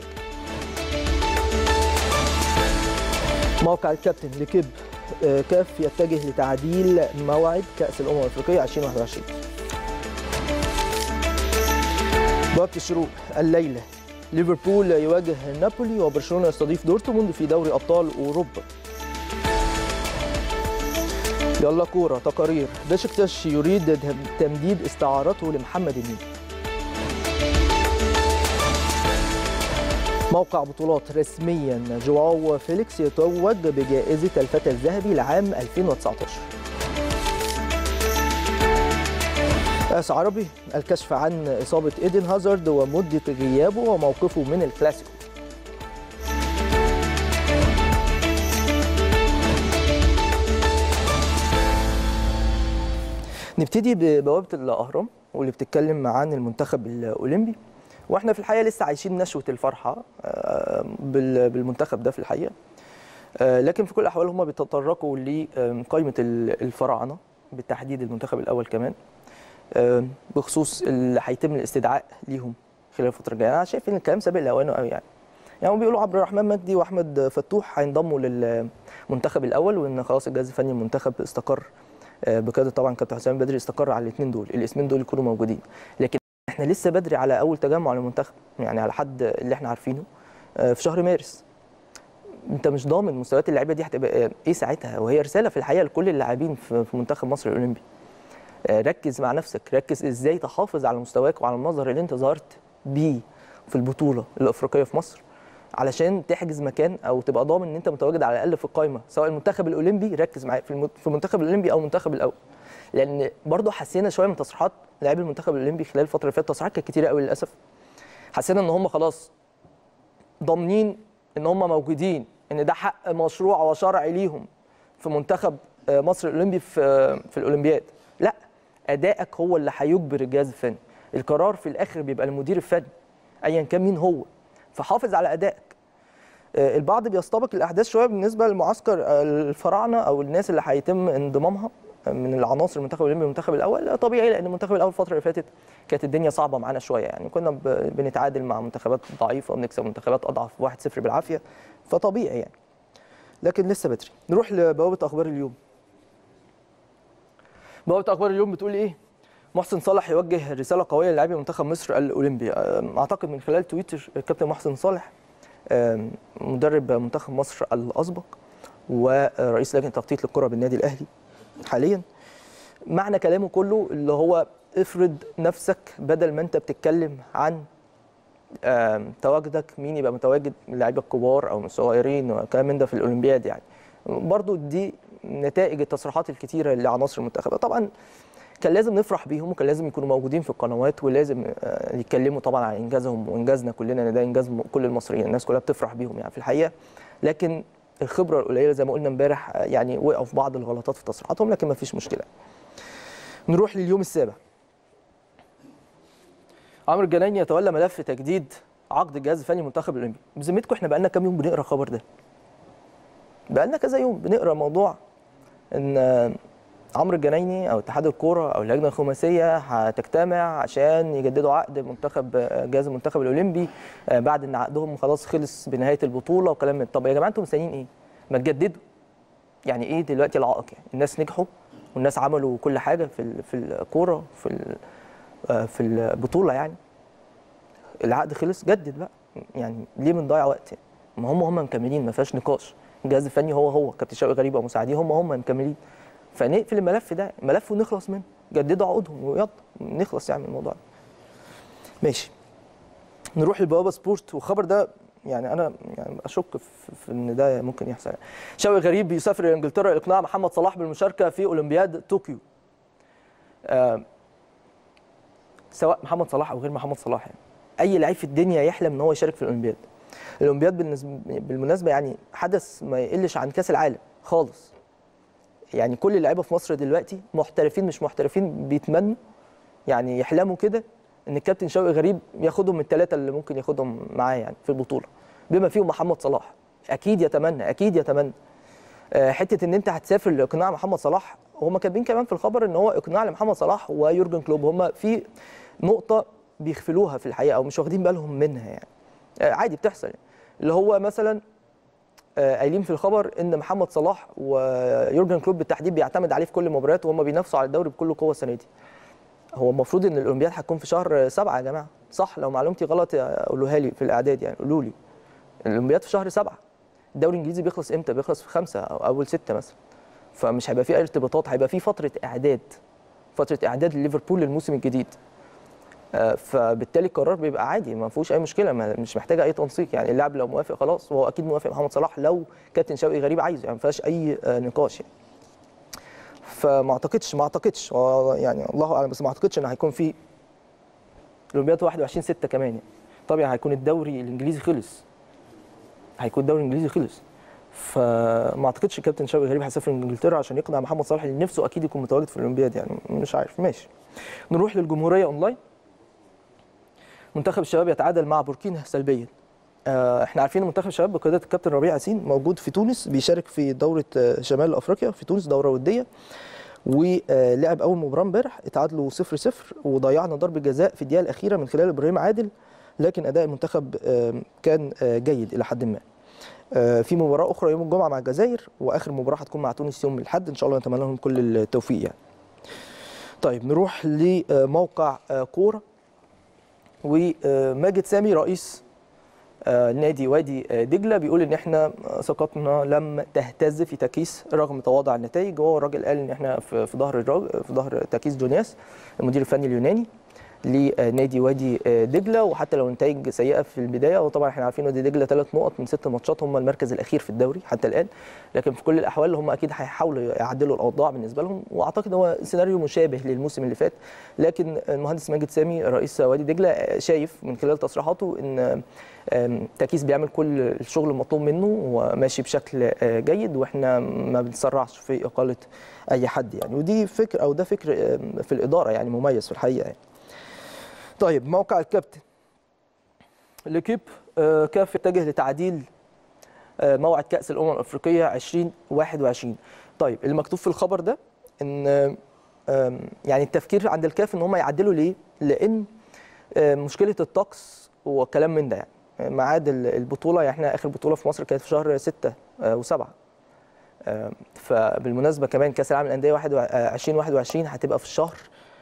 موقع الكابتن لكب آه، كاف يتجه لتعديل موعد كأس الأمم الأفريقية 2021 بوابة الشروق الليلة ليفربول يواجه نابولي وبرشلونة يستضيف دورتموند في دوري أبطال أوروبا يلا كورة تقارير بشكتش يريد تمديد استعارته لمحمد النني موقع بطولات رسميا جواو فيليكس يتوج بجائزة الفتى الذهبي لعام 2019 أس عربي الكشف عن إصابة إيدن هازارد ومدة غيابه وموقفه من الكلاسيكو نبتدي ببوابة الأهرام واللي بتتكلم عن المنتخب الأولمبي واحنا في الحقيقه لسه عايشين نشوه الفرحه آه، بال- بالمنتخب ده في الحقيقه آه، لكن في كل الاحوال هم بيتطرقوا لقائمه ال- الفراعنه بالتحديد المنتخب الاول كمان آه، بخصوص اللي هيتم الاستدعاء ليهم خلال الفتره الجايه انا شايف ان الكلام سابق لاوانه قوي يعني يعني هم بيقولوا عبد الرحمن مجدي واحمد فتوح هينضموا للمنتخب الاول وان خلاص الجهاز الفني المنتخب استقر آه، بقياده طبعا كابتن حسام بدري استقر على الاثنين دول الاسمين دول يكونوا موجودين لكن احنا لسه بدري على اول تجمع للمنتخب يعني على حد اللي احنا عارفينه آه، في شهر مارس انت مش ضامن مستويات اللعيبه دي هتبقى ايه ساعتها وهي رساله في الحقيقه لكل اللاعبين في في منتخب مصر الاولمبي آه، ركز مع نفسك ركز ازاي تحافظ على مستواك وعلى المظهر اللي انت ظهرت بيه في البطوله الافريقيه في مصر علشان تحجز مكان او تبقى ضامن ان انت متواجد على الاقل في القائمه سواء المنتخب الاولمبي ركز معايا في الم- في المنتخب الاولمبي او المنتخب الاول لان برضه حسينا شويه من تصريحات لاعبي المنتخب الاولمبي خلال الفتره اللي فاتت تصريحات كانت كتيره قوي للاسف حسينا ان هم خلاص ضامنين ان هم موجودين ان ده حق مشروع وشرعي ليهم في منتخب آه، مصر الاولمبي في آه، في الاولمبياد لا ادائك هو اللي هيجبر الجهاز الفني القرار في الاخر بيبقى المدير الفني ايا كان مين هو فحافظ على ادائك آه، البعض بيستبق الاحداث شويه بالنسبه لمعسكر آه، الفراعنه او الناس اللي هيتم انضمامها من العناصر المنتخب الاولمبي والمنتخب الاول لا طبيعي لان المنتخب الاول الفتره اللي فاتت كانت الدنيا صعبه معانا شويه يعني كنا ب- بنتعادل مع منتخبات ضعيفه وبنكسب منتخبات اضعف 1-0 بالعافيه فطبيعي يعني لكن لسه بدري نروح لبوابه اخبار اليوم بوابه اخبار اليوم بتقول ايه محسن صالح يوجه رساله قويه للاعبي منتخب مصر الاولمبي أم، اعتقد من خلال تويتر الكابتن محسن صالح أم، مدرب منتخب مصر الاسبق ورئيس لجنه تخطيط للكره بالنادي الاهلي حاليا معنى كلامه كله اللي هو افرض نفسك بدل ما انت بتتكلم عن آم، تواجدك مين يبقى متواجد من اللعيبه الكبار او من الصغيرين وكلام من ده في الاولمبياد يعني برضو دي نتائج التصريحات الكتيره لعناصر المنتخب طبعا كان لازم نفرح بيهم وكان لازم يكونوا موجودين في القنوات ولازم آه، يتكلموا طبعا عن انجازهم وانجازنا كلنا ان ده انجاز م- كل المصريين الناس كلها بتفرح بيهم يعني في الحقيقه لكن الخبره القليله زي ما قلنا امبارح آه، يعني وقعوا في بعض الغلطات في تصريحاتهم لكن ما فيش مشكله نروح لليوم السابع عمرو الجنايني يتولى ملف تجديد عقد الجهاز الفني المنتخب الاولمبي بذمتكم احنا بقالنا كام يوم بنقرا الخبر ده بقالنا كذا يوم بنقرا موضوع ان آه، عمرو الجنايني او اتحاد الكوره او اللجنه الخماسيه هتجتمع عشان يجددوا عقد منتخب آه، جهاز المنتخب الاولمبي آه، بعد ان عقدهم خلاص خلص بنهايه البطوله وكلام من طب يا جماعه انتم مستنيين ايه؟ ما تجددوا يعني ايه دلوقتي العائق يعني الناس نجحوا والناس عملوا كل حاجه في ال- في الكوره في ال- آه، في البطوله يعني العقد خلص جدد بقى يعني ليه بنضيع وقت يعني ما هم هم مكملين ما فيهاش نقاش الجهاز الفني هو هو كابتن شوقي غريب ومساعديه هم هم مكملين فنقفل الملف ده ملف ونخلص منه جددوا عقودهم ويلا نخلص يعني من الموضوع ده ماشي نروح للبوابه سبورت والخبر ده يعني انا يعني اشك في, في ان ده ممكن يحصل شوقي غريب بيسافر الى انجلترا لاقناع محمد صلاح بالمشاركه في اولمبياد طوكيو آه سواء محمد صلاح او غير محمد صلاح يعني اي لعيب في الدنيا يحلم ان هو يشارك في الاولمبياد الاولمبياد بالنسبه بالمناسبه يعني حدث ما يقلش عن كاس العالم خالص يعني كل اللعيبه في مصر دلوقتي محترفين مش محترفين بيتمنوا يعني يحلموا كده ان الكابتن شوقي غريب ياخدهم من الثلاثه اللي ممكن ياخدهم معاه يعني في البطوله بما فيهم محمد صلاح اكيد يتمنى اكيد يتمنى آه، حته ان انت هتسافر لاقناع محمد صلاح هم كاتبين كمان في الخبر ان هو اقناع لمحمد صلاح ويورجن كلوب هم في نقطه بيغفلوها في الحقيقه او مش واخدين بالهم منها يعني آه، عادي بتحصل يعني. اللي هو مثلا آه، قايلين في الخبر ان محمد صلاح ويورجن كلوب بالتحديد بيعتمد عليه في كل المباريات وهم بينافسوا على الدوري بكل قوه السنه دي هو المفروض ان الاولمبياد هتكون في شهر سبعة يا جماعه صح لو معلومتي غلط قولوها لي في الاعداد يعني قولوا لي الاولمبياد في شهر سبعة الدوري الانجليزي بيخلص امتى بيخلص في خمسة او اول ستة مثلا فمش هيبقى فيه اي ارتباطات هيبقى فيه فتره اعداد فتره اعداد لليفربول للموسم الجديد آه، فبالتالي القرار بيبقى عادي ما فيهوش اي مشكله ما- مش محتاجه اي تنسيق يعني اللاعب لو موافق خلاص وهو اكيد موافق محمد صلاح لو كابتن شوقي غريب عايزه يعني ما فيهاش اي آه، نقاش يعني فما اعتقدش ما اعتقدش هو يعني الله اعلم بس ما اعتقدش ان هيكون في الاولمبياد 21 6 كمان يعني طبعا هيكون الدوري الانجليزي خلص هيكون الدوري الانجليزي خلص فما اعتقدش كابتن شوقي غريب هيسافر انجلترا عشان يقنع محمد صلاح اللي نفسه اكيد يكون متواجد في الاولمبياد يعني مش عارف ماشي نروح للجمهوريه اونلاين منتخب الشباب يتعادل مع بوركينا سلبيا آه، احنا عارفين ان منتخب الشباب بقياده الكابتن ربيع ياسين موجود في تونس بيشارك في دوره آه، شمال افريقيا في تونس دوره وديه ولعب اول مباراه امبارح اتعادلوا 0 0 وضيعنا ضربه جزاء في الدقيقه الاخيره من خلال ابراهيم عادل لكن اداء المنتخب آه، كان آه، جيد الى حد ما آه، في مباراه اخرى يوم الجمعه مع الجزائر واخر مباراه هتكون مع تونس يوم الاحد ان شاء الله نتمنى لهم كل التوفيق يعني طيب نروح لموقع آه، كوره وماجد سامي رئيس آه، نادي وادي آه، دجله بيقول ان احنا آه، ثقتنا لم تهتز في تكيس رغم تواضع النتائج وهو الراجل قال ان احنا في في ظهر الراجل في ظهر تكيس جونياس المدير الفني اليوناني لنادي وادي آه، دجله وحتى لو نتائج سيئه في البدايه وطبعا احنا عارفين وادي دجله ثلاث نقط من ست ماتشات هم المركز الاخير في الدوري حتى الان لكن في كل الاحوال هم اكيد هيحاولوا يعدلوا الاوضاع بالنسبه لهم واعتقد هو سيناريو مشابه للموسم اللي فات لكن المهندس ماجد سامي رئيس وادي دجله آه، شايف من خلال تصريحاته ان آم، تكيس بيعمل كل الشغل المطلوب منه وماشي بشكل آه، جيد واحنا ما بنسرعش في اقاله اي حد يعني ودي فكر او ده فكر آم، في الاداره يعني مميز في الحقيقه يعني. طيب موقع الكابتن لكيب آه، كاف اتجه لتعديل آه، موعد كاس الامم الافريقيه 2021 طيب اللي مكتوب في الخبر ده ان آم، يعني التفكير عند الكاف ان هم يعدلوا ليه لان آه، مشكله الطقس وكلام من ده يعني ميعاد ال- البطوله يعني احنا اخر بطوله في مصر كانت في شهر 6 و7 فبالمناسبه كمان كاس العالم للانديه 2021 هتبقى في الشهر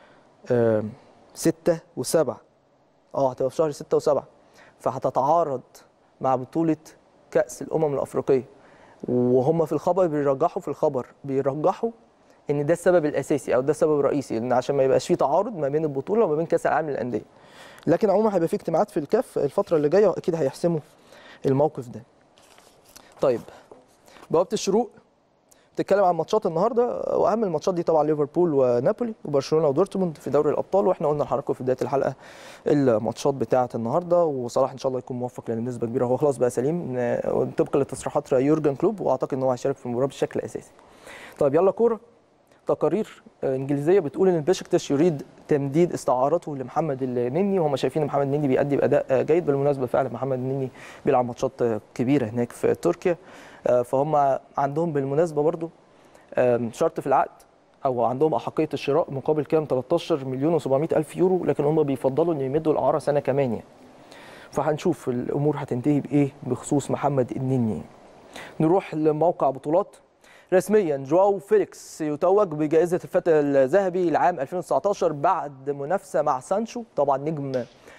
6 و7 اه هتبقى في شهر 6 و7 فهتتعارض مع بطوله كاس الامم الافريقيه وهم في الخبر بيرجحوا في الخبر بيرجحوا ان ده السبب الاساسي او ده السبب الرئيسي ان عشان ما يبقاش في تعارض ما بين البطوله وما بين كاس العالم للانديه لكن عموما هيبقى في اجتماعات في الكاف الفتره اللي جايه واكيد هيحسموا الموقف ده طيب بوابه الشروق بتتكلم عن ماتشات النهارده واهم الماتشات دي طبعا ليفربول ونابولي وبرشلونه ودورتموند في دوري الابطال واحنا قلنا لحضراتكم في بدايه الحلقه الماتشات بتاعه النهارده وصلاح ان شاء الله يكون موفق لان بنسبه كبيره هو خلاص بقى سليم آه، طبقا لتصريحات يورجن كلوب واعتقد ان هو هيشارك في المباراه بشكل اساسي. طيب يلا كوره تقارير آه، انجليزيه بتقول ان بيشكتاش يريد تمديد استعارته لمحمد النني وهم شايفين ان محمد النني بيأدي باداء آه، جيد بالمناسبه فعلا محمد النني بيلعب ماتشات آه، كبيره هناك في تركيا آه، فهم عندهم بالمناسبه برضو آم، شرط في العقد او عندهم احقيه الشراء مقابل كام 13 مليون و700 الف يورو لكن هم بيفضلوا ان يمدوا الاعاره سنه كمان يعني فهنشوف الامور هتنتهي بايه بخصوص محمد النني نروح لموقع بطولات رسميا جواو فيليكس يتوج بجائزه الفتى الذهبي لعام 2019 بعد منافسه مع سانشو طبعا نجم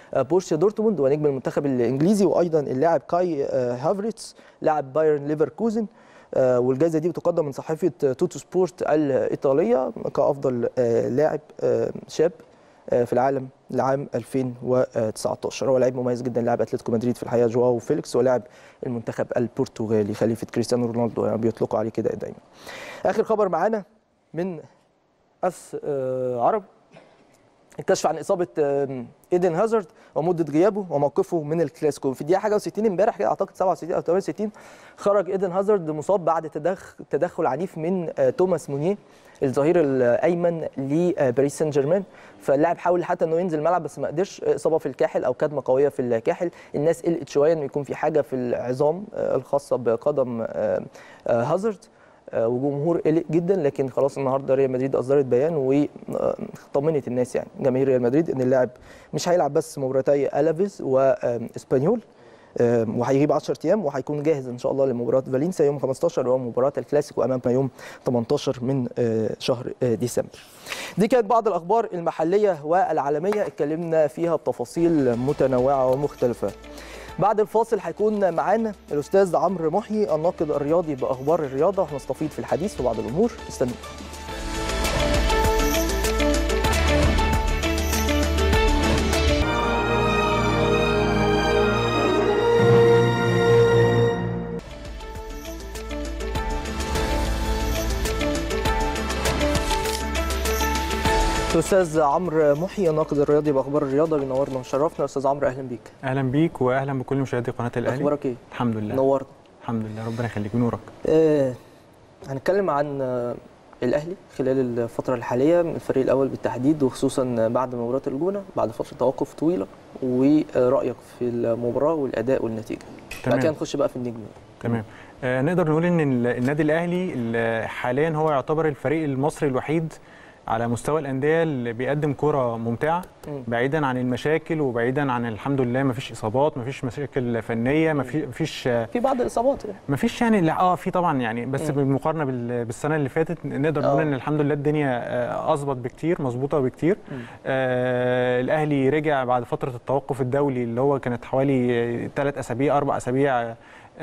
آه، بورسيا دورتموند ونجم المنتخب الانجليزي وايضا اللاعب كاي آه، هافريتس لاعب بايرن ليفركوزن آه، والجائزه دي بتقدم من صحيفه آه، توتو سبورت الايطاليه كافضل آه، لاعب آه، شاب آه، في العالم لعام 2019 هو لعيب مميز جدا لاعب اتلتيكو مدريد في الحقيقه جواو فيليكس ولاعب المنتخب البرتغالي خليفه كريستيانو رونالدو يعني بيطلقوا عليه كده دايما اخر خبر معانا من اس آه، عرب الكشف عن اصابه آم، ايدن هازارد ومده غيابه وموقفه من الكلاسيكو في الدقيقه حاجه و60 امبارح كده اعتقد 67 او 68 خرج ايدن هازارد مصاب بعد تدخل تدخل عنيف من آه، توماس مونيه الظهير الايمن لباريس سان جيرمان فاللاعب حاول حتى انه ينزل الملعب بس ما قدرش اصابه في الكاحل او كدمه قويه في الكاحل الناس قلقت شويه انه يكون في حاجه في العظام آه، الخاصه بقدم آه، آه، هازارد آه، وجمهور قلق جدا لكن خلاص النهارده ريال مدريد اصدرت بيان وطمنت الناس يعني جماهير ريال مدريد ان اللاعب مش هيلعب بس مباراتي الافيز واسبانيول آم، وهيغيب 10 ايام وهيكون جاهز ان شاء الله لمباراه فالنسيا يوم 15 وهو مباراه الكلاسيكو امامنا يوم 18 من آه، شهر آه، ديسمبر. دي كانت بعض الاخبار المحليه والعالميه اتكلمنا فيها بتفاصيل متنوعه ومختلفه. بعد الفاصل هيكون معانا الاستاذ عمرو محيي الناقد الرياضي باخبار الرياضه وهنستفيض في الحديث في بعض الامور استنوا الاستاذ عمرو محيي الناقد الرياضي باخبار الرياضه بينورنا وشرفنا استاذ عمرو اهلا بيك اهلا بيك واهلا بكل مشاهدي قناه الاهلي اخبارك ايه الحمد لله نورنا الحمد لله ربنا يخليك ونورك آه هنتكلم عن آه الاهلي خلال الفتره الحاليه الفريق الاول بالتحديد وخصوصا بعد مباراه الجونه بعد فتره توقف طويله ورايك في المباراه والاداء والنتيجه بعد كده تمام نخش بقى في النجم تمام آه نقدر نقول ان ال- النادي الاهلي ال- حاليا هو يعتبر الفريق المصري الوحيد على مستوى الانديه اللي بيقدم كره ممتعه مم. بعيدا عن المشاكل وبعيدا عن الحمد لله ما فيش اصابات ما فيش مشاكل فنيه ما فيش في بعض الاصابات يعني ما فيش يعني لا اه في طبعا يعني بس مم. بالمقارنه بال- بالسنه اللي فاتت نقدر نقول آه. ان الحمد لله الدنيا آه، اظبط بكتير مظبوطه بكتير مم. آه الاهلي رجع بعد فتره التوقف الدولي اللي هو كانت حوالي ثلاث اسابيع اربع اسابيع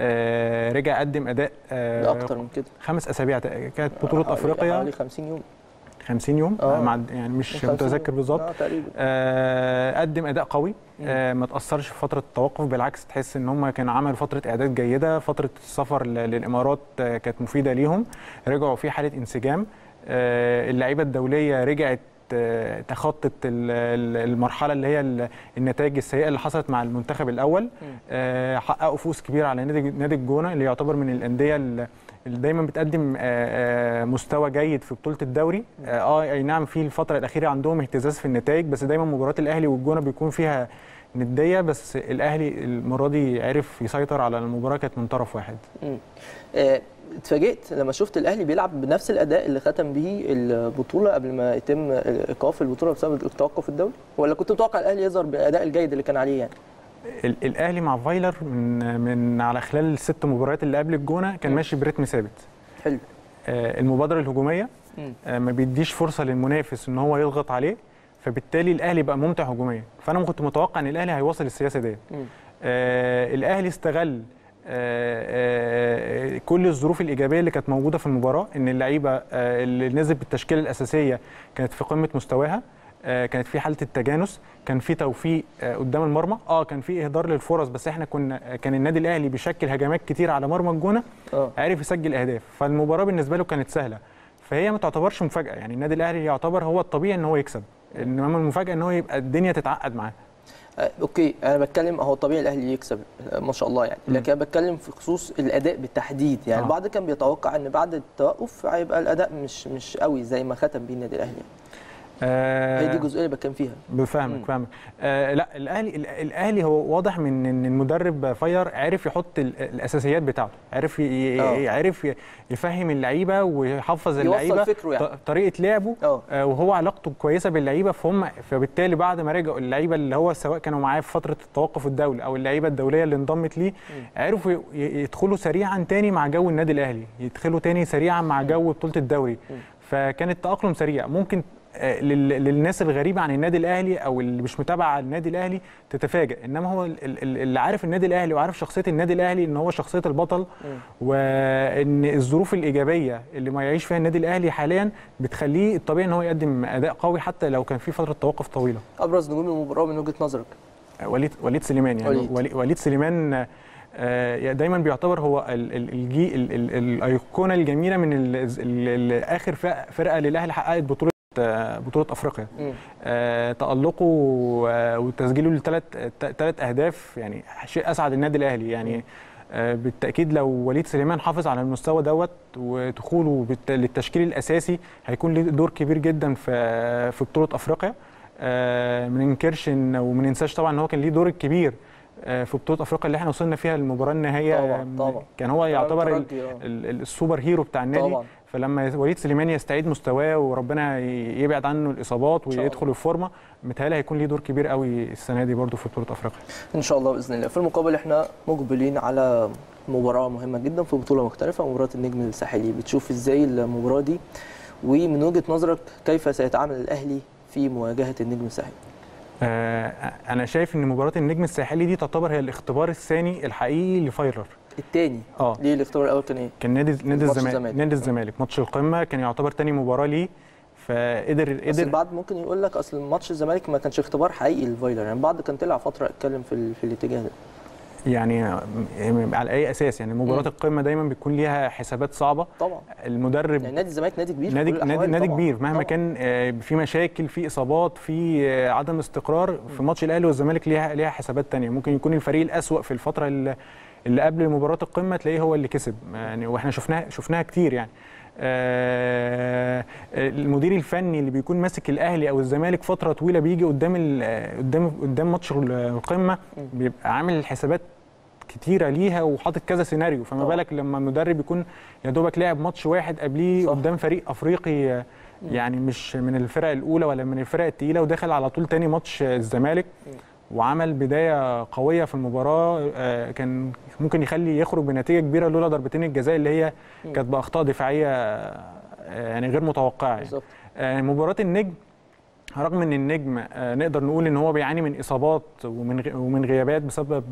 آه رجع قدم اداء آه ده اكتر من كده خمس اسابيع تق- كانت بطوله حوالي- افريقيا حوالي 50 يوم 50 يوم آه. آه. مع يعني مش 50 متذكر يوم. بالظبط اه تقريبا آه، قدم اداء قوي مم. آه، ما تاثرش في فتره التوقف بالعكس تحس ان هم كانوا عملوا فتره اعداد جيده فتره السفر ل- للامارات آه، كانت مفيده ليهم رجعوا في حاله انسجام آه، اللعيبه الدوليه رجعت آه، تخطت ال- ال- المرحله اللي هي ال- النتائج السيئه اللي حصلت مع المنتخب الاول آه، حققوا فوز كبير على نادي نادي الجونه اللي يعتبر من الانديه ال- اللي دايما بتقدم آه، آه، مستوى جيد في بطوله الدوري اه آه، اي نعم في الفتره الاخيره عندهم اهتزاز في النتائج بس دايما مباراه الاهلي والجونه بيكون فيها نديه بس الاهلي المره دي عرف يسيطر على المباراه كانت من طرف واحد مم. آه، اتفاجئت لما شفت الاهلي بيلعب بنفس الاداء اللي ختم به البطوله قبل ما يتم ايقاف البطوله بسبب التوقف الدولي ولا كنت متوقع الاهلي يظهر بالاداء الجيد اللي كان عليه يعني ال- الاهلي مع فايلر من من على خلال الست مباريات اللي قبل الجونه كان مم. ماشي برتم ثابت حلو آه، المبادره الهجوميه مم. آه، ما بيديش فرصه للمنافس ان هو يضغط عليه فبالتالي الاهلي بقى ممتع هجوميا فانا كنت متوقع ان الاهلي هيواصل السياسه ديت مم. آه الاهلي استغل آه آه كل الظروف الايجابيه اللي كانت موجوده في المباراه ان اللعيبه آه اللي نزلت بالتشكيله الاساسيه كانت في قمه مستواها آه كانت في حاله التجانس كان في توفيق آه قدام المرمى اه كان في اهدار للفرص بس احنا كنا كان النادي الاهلي بيشكل هجمات كتير على مرمى الجونه اه عرف يسجل اهداف فالمباراه بالنسبه له كانت سهله فهي ما تعتبرش مفاجاه يعني النادي الاهلي يعتبر هو الطبيعي ان هو يكسب انما المفاجاه ان هو يبقى الدنيا تتعقد معاه آه، اوكي انا بتكلم هو طبيعي الاهلي يكسب آه، ما شاء الله يعني مم. لكن انا بتكلم في خصوص الاداء بالتحديد يعني آه. البعض كان بيتوقع ان بعد التوقف هيبقى الاداء مش مش قوي زي ما ختم بيه النادي الاهلي آه هي دي الجزئيه اللي بتكلم فيها مم. بفهمك فاهمك آه لا الاهلي ال- الاهلي هو واضح من ان المدرب فاير عرف يحط ال- الاساسيات بتاعته عرف ي- آه. ي- عرف ي- يفهم اللعيبه ويحفظ يوصل اللعيبه فكره يعني. ط- طريقه لعبه اه آه، وهو علاقته كويسه باللعيبه فهم فبالتالي بعد ما رجعوا اللعيبه اللي هو سواء كانوا معاه في فتره التوقف الدولي او اللعيبه الدوليه اللي انضمت ليه عرفوا ي- ي- يدخلوا سريعا تاني مع جو النادي الاهلي يدخلوا تاني سريعا مع جو بطوله الدوري مم. فكان التاقلم سريع ممكن آه، لل- للناس الغريبه عن النادي الاهلي او اللي مش متابعه النادي الاهلي تتفاجئ انما هو ال- ال- اللي عارف النادي الاهلي وعارف شخصيه النادي الاهلي ان هو شخصيه البطل وان الظروف الايجابيه اللي ما يعيش فيها النادي الاهلي حاليا بتخليه الطبيعي ان هو يقدم اداء قوي حتى لو كان في فتره توقف طويله ابرز نجوم المباراه من وجهه نظرك وليد وليد سليمان يعني وليد. وليد, وليد سليمان آه، دايما بيعتبر هو ال- ال- الجي ال- ال- الايقونه الجميله من ال- ال- ال- اخر فرقه فرقة للاهلي حققت بطوله آه، بطوله افريقيا مم. آه، تالقه آه، وتسجيله لثلاث ثلاث اهداف يعني شيء اسعد النادي الاهلي يعني آه، بالتاكيد لو وليد سليمان حافظ على المستوى دوت ودخوله بالت- للتشكيل الاساسي هيكون له دور كبير جدا في في بطوله افريقيا آه، ما ننكرش ان وما ننساش طبعا ان هو كان ليه دور الكبير آه، في بطوله افريقيا اللي احنا وصلنا فيها المباراه النهائيه طبعاً، آه، طبعاً. كان هو يعتبر ال- الترجي، آه. ال- ال- السوبر هيرو بتاع النادي طبعاً. فلما وليد سليمان يستعيد مستواه وربنا ي- يبعد عنه الاصابات شاء الله. ويدخل الفورمه متهيألي هيكون ليه دور كبير قوي السنه دي برضو في بطوله افريقيا ان شاء الله باذن الله في المقابل احنا مقبلين على مباراه مهمه جدا في بطوله مختلفه مباراه النجم الساحلي بتشوف ازاي المباراه دي ومن وجهه نظرك كيف سيتعامل الاهلي في مواجهه النجم الساحلي آه، انا شايف ان مباراه النجم الساحلي دي تعتبر هي الاختبار الثاني الحقيقي لفايلر الثاني اه ليه الاختبار الاول كان ايه كان نادي نادي ماتش الزمالك الزمالك. نادي الزمالك ماتش القمه كان يعتبر تاني مباراه ليه فقدر بس قدر البعض ممكن يقول لك اصل ماتش الزمالك ما كانش اختبار حقيقي للفايلر يعني البعض كان طلع فتره اتكلم في, ال- في الاتجاه ده يعني م- على اي اساس يعني مباراه مم. القمه دايما بيكون ليها حسابات صعبه طبعا المدرب يعني نادي الزمالك نادي كبير في نادي كل نادي الأحوال نادي طبعاً. كبير مهما طبعاً. كان آه، في مشاكل في اصابات في آه، عدم استقرار في ماتش الاهلي والزمالك ليها ليها حسابات تانية ممكن يكون الفريق الاسوا في الفتره اللي اللي قبل مباراه القمه تلاقيه هو اللي كسب يعني واحنا شفناها شفناها كتير يعني آه، المدير الفني اللي بيكون ماسك الاهلي او الزمالك فتره طويله بيجي قدام ال- قدام قدام ماتش القمه بيبقى عامل حسابات كتيره ليها وحاطط كذا سيناريو فما طبعا. بالك لما المدرب يكون يا دوبك لعب ماتش واحد قبليه صح. قدام فريق افريقي آه، يعني مش من الفرق الاولى ولا من الفرق التقيله ودخل على طول تاني ماتش آه، الزمالك وعمل بدايه قويه في المباراه آه، كان ممكن يخلي يخرج بنتيجه كبيره لولا ضربتين الجزاء اللي هي كانت باخطاء دفاعيه آه، يعني غير متوقعه يعني. بالظبط آه، مباراه النجم رغم ان النجم آه، نقدر نقول ان هو بيعاني من اصابات ومن غ- ومن غيابات بسبب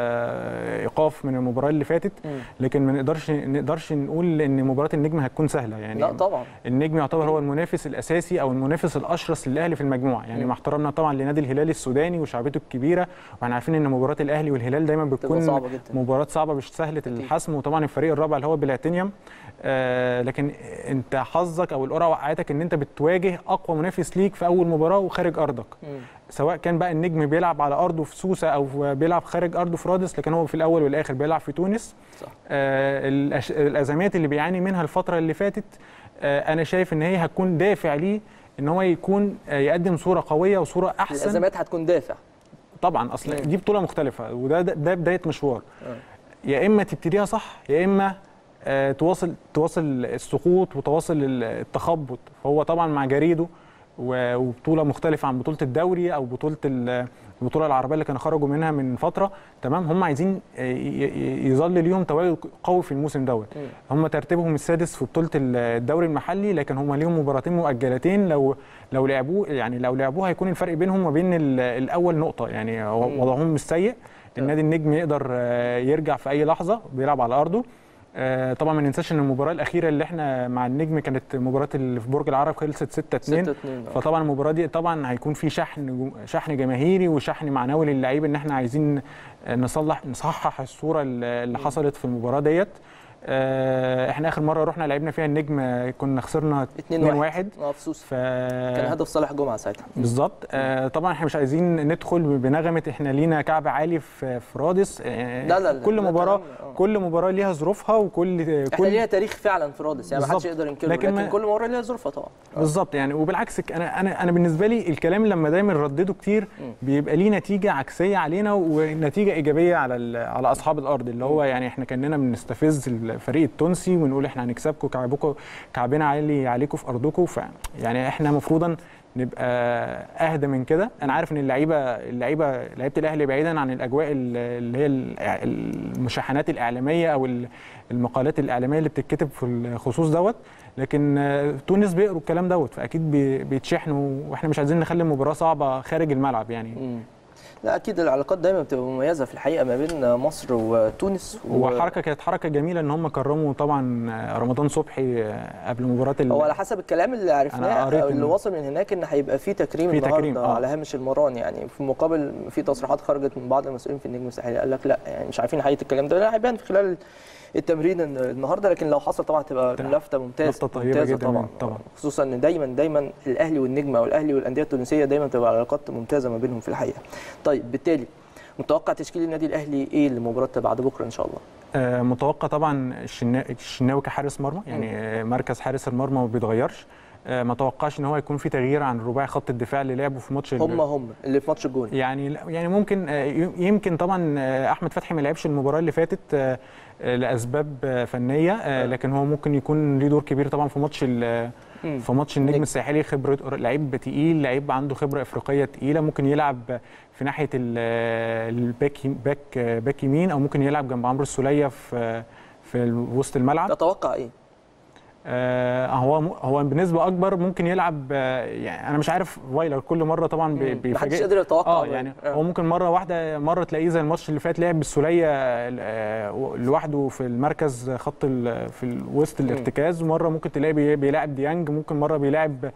آه، ايقاف من المباراه اللي فاتت مم. لكن ما نقدرش نقدرش نقول ان مباراه النجم هتكون سهله يعني لا طبعا النجم يعتبر هو المنافس الاساسي او المنافس الاشرس للاهلي في المجموعه يعني مم. مع احترامنا طبعا لنادي الهلال السوداني وشعبيته الكبيره واحنا عارفين ان مباراه الاهلي والهلال دايما بتكون صعبة جدا. مباراه صعبه مش سهله الحسم وطبعا الفريق الرابع اللي هو بلاتينيوم آه لكن انت حظك او القرعه وقعتك ان انت بتواجه اقوى منافس ليك في اول مباراه وخارج ارضك مم. سواء كان بقى النجم بيلعب على ارضه في سوسه او بيلعب خارج ارضه في رادس لكن هو في الاول والاخر بيلعب في تونس صح. آه الأش- الازمات اللي بيعاني منها الفتره اللي فاتت آه انا شايف ان هي هتكون دافع ليه ان هو يكون آه يقدم صوره قويه وصوره احسن الازمات هتكون دافع طبعا اصل مم. دي بطوله مختلفه وده ده, ده بدايه مشوار آه. يا اما تبتديها صح يا اما آه، تواصل تواصل السقوط وتواصل ال- التخبط فهو طبعا مع جريده و- وبطوله مختلفه عن بطوله الدوري او بطوله ال- البطوله العربيه اللي كانوا خرجوا منها من فتره تمام هم عايزين آه، ي- ي- يظل ليهم تواجد قوي في الموسم دوت مم. هم ترتيبهم السادس في بطوله ال- الدوري المحلي لكن هم ليهم مباراتين مؤجلتين لو لو لعبوه يعني لو لعبوه هيكون الفرق بينهم وبين ال- الاول نقطه يعني هو- مم. وضعهم مش سيء النادي النجم يقدر آه، يرجع في اي لحظه بيلعب على ارضه آه، طبعا ما ننساش ان المباراه الاخيره اللي احنا مع النجم كانت مباراه اللي في برج العرب خلصت 6 2 6 2 فطبعا المباراه دي طبعا هيكون في شحن شحن جماهيري وشحن معنوي للعيبه ان احنا عايزين نصلح نصحح الصوره اللي حصلت في المباراه ديت آه، احنا اخر مره رحنا لعبنا فيها النجم آه، كنا خسرنا 2 1 1 اه في سوسه ف كان هدف صالح جمعه ساعتها بالظبط آه طبعا احنا مش عايزين ندخل بنغمه احنا لينا كعب عالي في في رادس آه لا لا لا، كل ده مباراه كلام- آه. كل مباراه ليها ظروفها وكل احنا كل لينا تاريخ فعلا في رادس يعني ما حدش بالظبط. يقدر ينكره لكن لكن, ما- كل مره ليها ظروفها طبعا آه. بالظبط يعني وبالعكس ك- انا انا انا بالنسبه لي الكلام لما دايما ردده كتير بيبقى ليه نتيجه عكسيه علينا ونتيجه ايجابيه على ال- على اصحاب الارض اللي هو يعني احنا كاننا بنستفز الفريق التونسي ونقول احنا هنكسبكم كعبكم كعبنا عالي عليكم في ارضكم ف يعني احنا مفروضا نبقى اهدى من كده انا عارف ان اللعيبه اللعيبه لعيبه الاهلي بعيدا عن الاجواء ال- اللي هي الإع- المشاحنات الاعلاميه او ال- المقالات الاعلاميه اللي بتتكتب في الخصوص دوت لكن آه، تونس بيقروا الكلام دوت فاكيد بي- بيتشحنوا واحنا مش عايزين نخلي المباراه صعبه خارج الملعب يعني مم. لا اكيد العلاقات دايما بتبقى مميزه في الحقيقه ما بين مصر وتونس و- وحركه كانت حركه جميله ان هم كرموا طبعا آه، رمضان صبحي آه، قبل مباراه ال- هو على حسب الكلام اللي عرفناه أنا قريت أو اللي إن- وصل من هناك ان هيبقى في تكريم في النهارده تكريم، آه. على هامش المران يعني في مقابل في تصريحات خرجت من بعض المسؤولين في النجم الساحلي قال لك لا يعني مش عارفين حقيقه الكلام ده لا هيبان في خلال التمرين الن- النهارده لكن لو حصل طبعا تبقى تبقى لفته ممتازه لفتة طيبة ممتازة جداً طبعا طبعاً. خصوصا ان دايما دايما الاهلي والنجم او الاهلي والانديه التونسيه دايما بتبقى علاقات ممتازه ما بينهم في الحقيقه طيب بالتالي متوقع تشكيل النادي الاهلي ايه لمباراه بعد بكره ان شاء الله آه، متوقع طبعا الشنا- الشناوي كحارس مرمى يعني آه، مركز حارس المرمى ما بيتغيرش آه، ما توقعش ان هو يكون في تغيير عن رباعي خط الدفاع اللي لعبه في ماتش ال- هم هم اللي في ماتش الجون يعني لا- يعني ممكن آه، ي- يمكن طبعا آه، احمد فتحي ما لعبش المباراه اللي فاتت آه، آه، لاسباب آه، فنيه آه، لكن هو ممكن يكون ليه دور كبير طبعا في ماتش ال- مم. في ماتش النجم نجم. الساحلي خبره لعيب تقيل لعيب عنده خبره افريقيه تقيله ممكن يلعب في ناحيه ال- الباك باك باك يمين او ممكن يلعب جنب عمرو السوليه في في وسط الملعب تتوقع ايه آه هو هو بنسبه اكبر ممكن يلعب آه، يعني انا مش عارف فايلر كل مره طبعا بي- مم. بيفاجئ محدش قادر يتوقع اه برضه. يعني آه. هو ممكن مره واحده مره تلاقيه زي الماتش اللي فات لعب بالسوليه آه، لوحده في المركز خط ال- في ال- وسط الارتكاز ومره ممكن تلاقيه بي- بيلاعب ديانج ممكن مره بيلاعب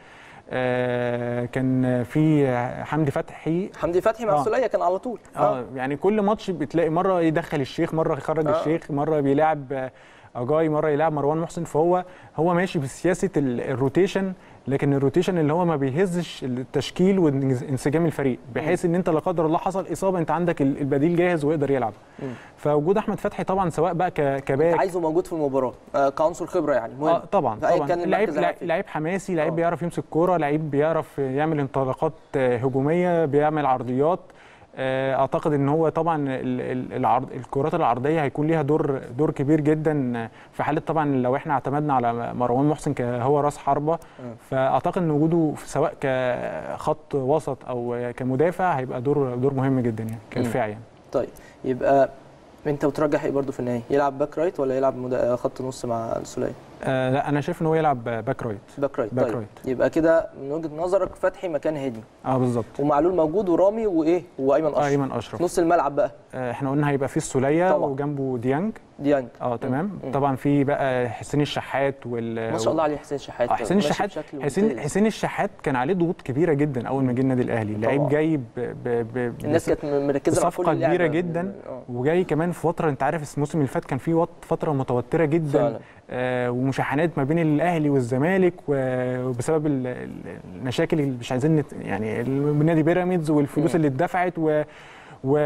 آه، كان في حمدي فتحي حمدي فتحي مع آه. السوليه كان على طول اه يعني كل ماتش بتلاقي مره يدخل الشيخ مره يخرج آه. آه. الشيخ مره بيلاعب آه، اجاي مره يلعب مروان محسن فهو هو ماشي بسياسه ال- الروتيشن لكن الروتيشن اللي هو ما بيهزش التشكيل وانسجام الفريق بحيث ان انت لا قدر الله حصل اصابه انت عندك ال- البديل جاهز ويقدر يلعب مم. فوجود احمد فتحي طبعا سواء بقى ك- انت كباك عايزه موجود في المباراه آه كعنصر خبره يعني مهم اه طبعا فأيا طبعا كان لعيب المركز لعيب, العام فيه. لعيب حماسي لعيب آه. بيعرف يمسك كوره لعيب بيعرف يعمل انطلاقات آه، هجوميه بيعمل عرضيات آه، اعتقد ان هو طبعا ال- ال- العرض الكرات العرضيه هيكون ليها دور دور كبير جدا في حاله طبعا لو احنا اعتمدنا على مروان محسن كهو راس حربه فاعتقد ان وجوده في- سواء كخط وسط او كمدافع هيبقى دور دور مهم جدا يعني كدفاع يعني طيب يبقى انت بترجح ايه برضه في النهايه يلعب باك رايت ولا يلعب مدا... خط نص مع السوليه آه لا انا شايف ان هو يلعب باك رايت باك رايت باك طيب رايت. يبقى كده من وجهه نظرك فتحي مكان هادي اه بالظبط ومعلول موجود ورامي وايه وايمن اشرف آه ايمن اشرف نص الملعب بقى آه، احنا قلنا هيبقى فيه السوليه طبعاً. وجنبه ديانج ديانج اه تمام مم. طبعا في بقى حسين الشحات وال ما شاء الله عليه حسين شحات آه، حسين ماشي الشحات بشكل حسين ممتاز. حسين الشحات كان عليه ضغوط كبيره جدا اول ما جه النادي الاهلي لعيب طبعاً. جاي ب ب ب الناس كانت مركزه مع كل صفقه اللعبة. كبيره جدا آه. وجاي كمان في فتره انت عارف الموسم اللي فات كان في وط- فتره متوتره جدا فعلا. آه ومشاحنات ما بين الاهلي والزمالك و- وبسبب ال- ال- المشاكل اللي مش عايزين نت- يعني ال- نادي بيراميدز والفلوس مم. اللي اتدفعت و و...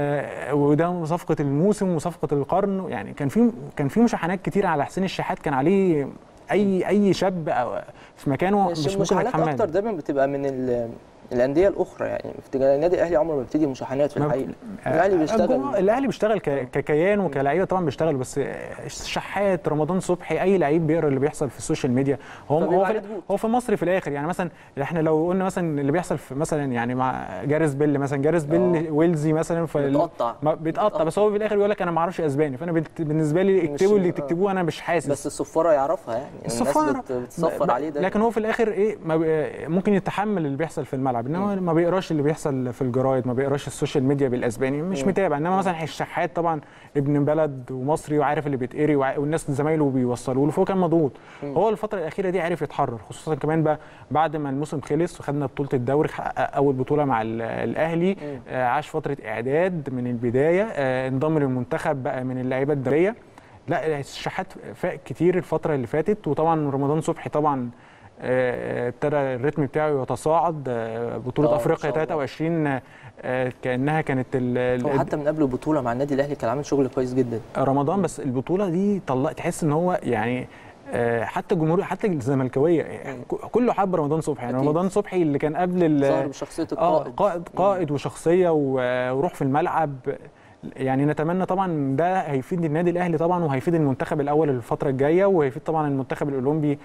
وده صفقه الموسم وصفقه القرن يعني كان في كان في مشاحنات كتير على حسين الشحات كان عليه اي اي شاب أو في مكانه مش ممكن المشاحنات يتحمل اكتر دايما بتبقى من ال- الانديه الاخرى يعني في النادي الاهلي عمره ما بيبتدي مشاحنات في ما- الحقيقه الاهلي بيشتغل الجمهور- الاهلي بيشتغل ك- ككيان وكلاعيبه طبعا بيشتغل بس شحات رمضان صبحي اي لعيب بيقرا اللي بيحصل في السوشيال ميديا هو فبيبقى هو عليه في, ضغوط. هو في مصر في الاخر يعني مثلا احنا لو قلنا مثلا اللي بيحصل في مثلا يعني مع جاريس بيل مثلا جاريس بيل آه. ويلزي مثلا ف بيتقطع. ما- بيتقطع بس هو في الاخر يقول لك انا ما اعرفش اسباني فانا بت- بالنسبه لي مش- اكتبوا اللي آه. تكتبوه انا مش حاسس بس الصفاره يعرفها يعني الصفارة الناس بت- بتصفر ب- عليه ده لكن هو في الاخر ايه ما بي- ممكن يتحمل اللي بيحصل في الملعب انما ما بيقراش اللي بيحصل في الجرايد ما بيقراش السوشيال ميديا بالاسباني مش مم. متابع انما مثلا الشحات طبعا ابن بلد ومصري وعارف اللي بيتقري وع- والناس زمايله بيوصلوا له فهو كان مضغوط هو الفتره الاخيره دي عرف يتحرر خصوصا كمان بقى بعد ما الموسم خلص وخدنا بطوله الدوري حقق اول بطوله مع ال- الاهلي آه، عاش فتره اعداد من البدايه آه، انضم للمنتخب بقى من اللعيبه الدوليه لا الشحات فاق كتير الفتره اللي فاتت وطبعا رمضان صبحي طبعا آه، ابتدى الريتم بتاعه يتصاعد آه، بطوله آه، إن افريقيا شاء الله. 23 آه، كانها كانت ال- ال- هو حتى من قبل البطوله مع النادي الاهلي كان عامل شغل كويس جدا رمضان بس البطوله دي طلع تحس ان هو يعني آه، حتى الجمهور حتى الزملكاويه يعني كله حب رمضان صبحي يعني أكيد. رمضان صبحي اللي كان قبل ال- ظهر بشخصيه اه القائد قائد قائد وشخصيه و- وروح في الملعب يعني نتمنى طبعا ده هيفيد النادي الاهلي طبعا وهيفيد المنتخب الاول الفتره الجايه وهيفيد طبعا المنتخب الاولمبي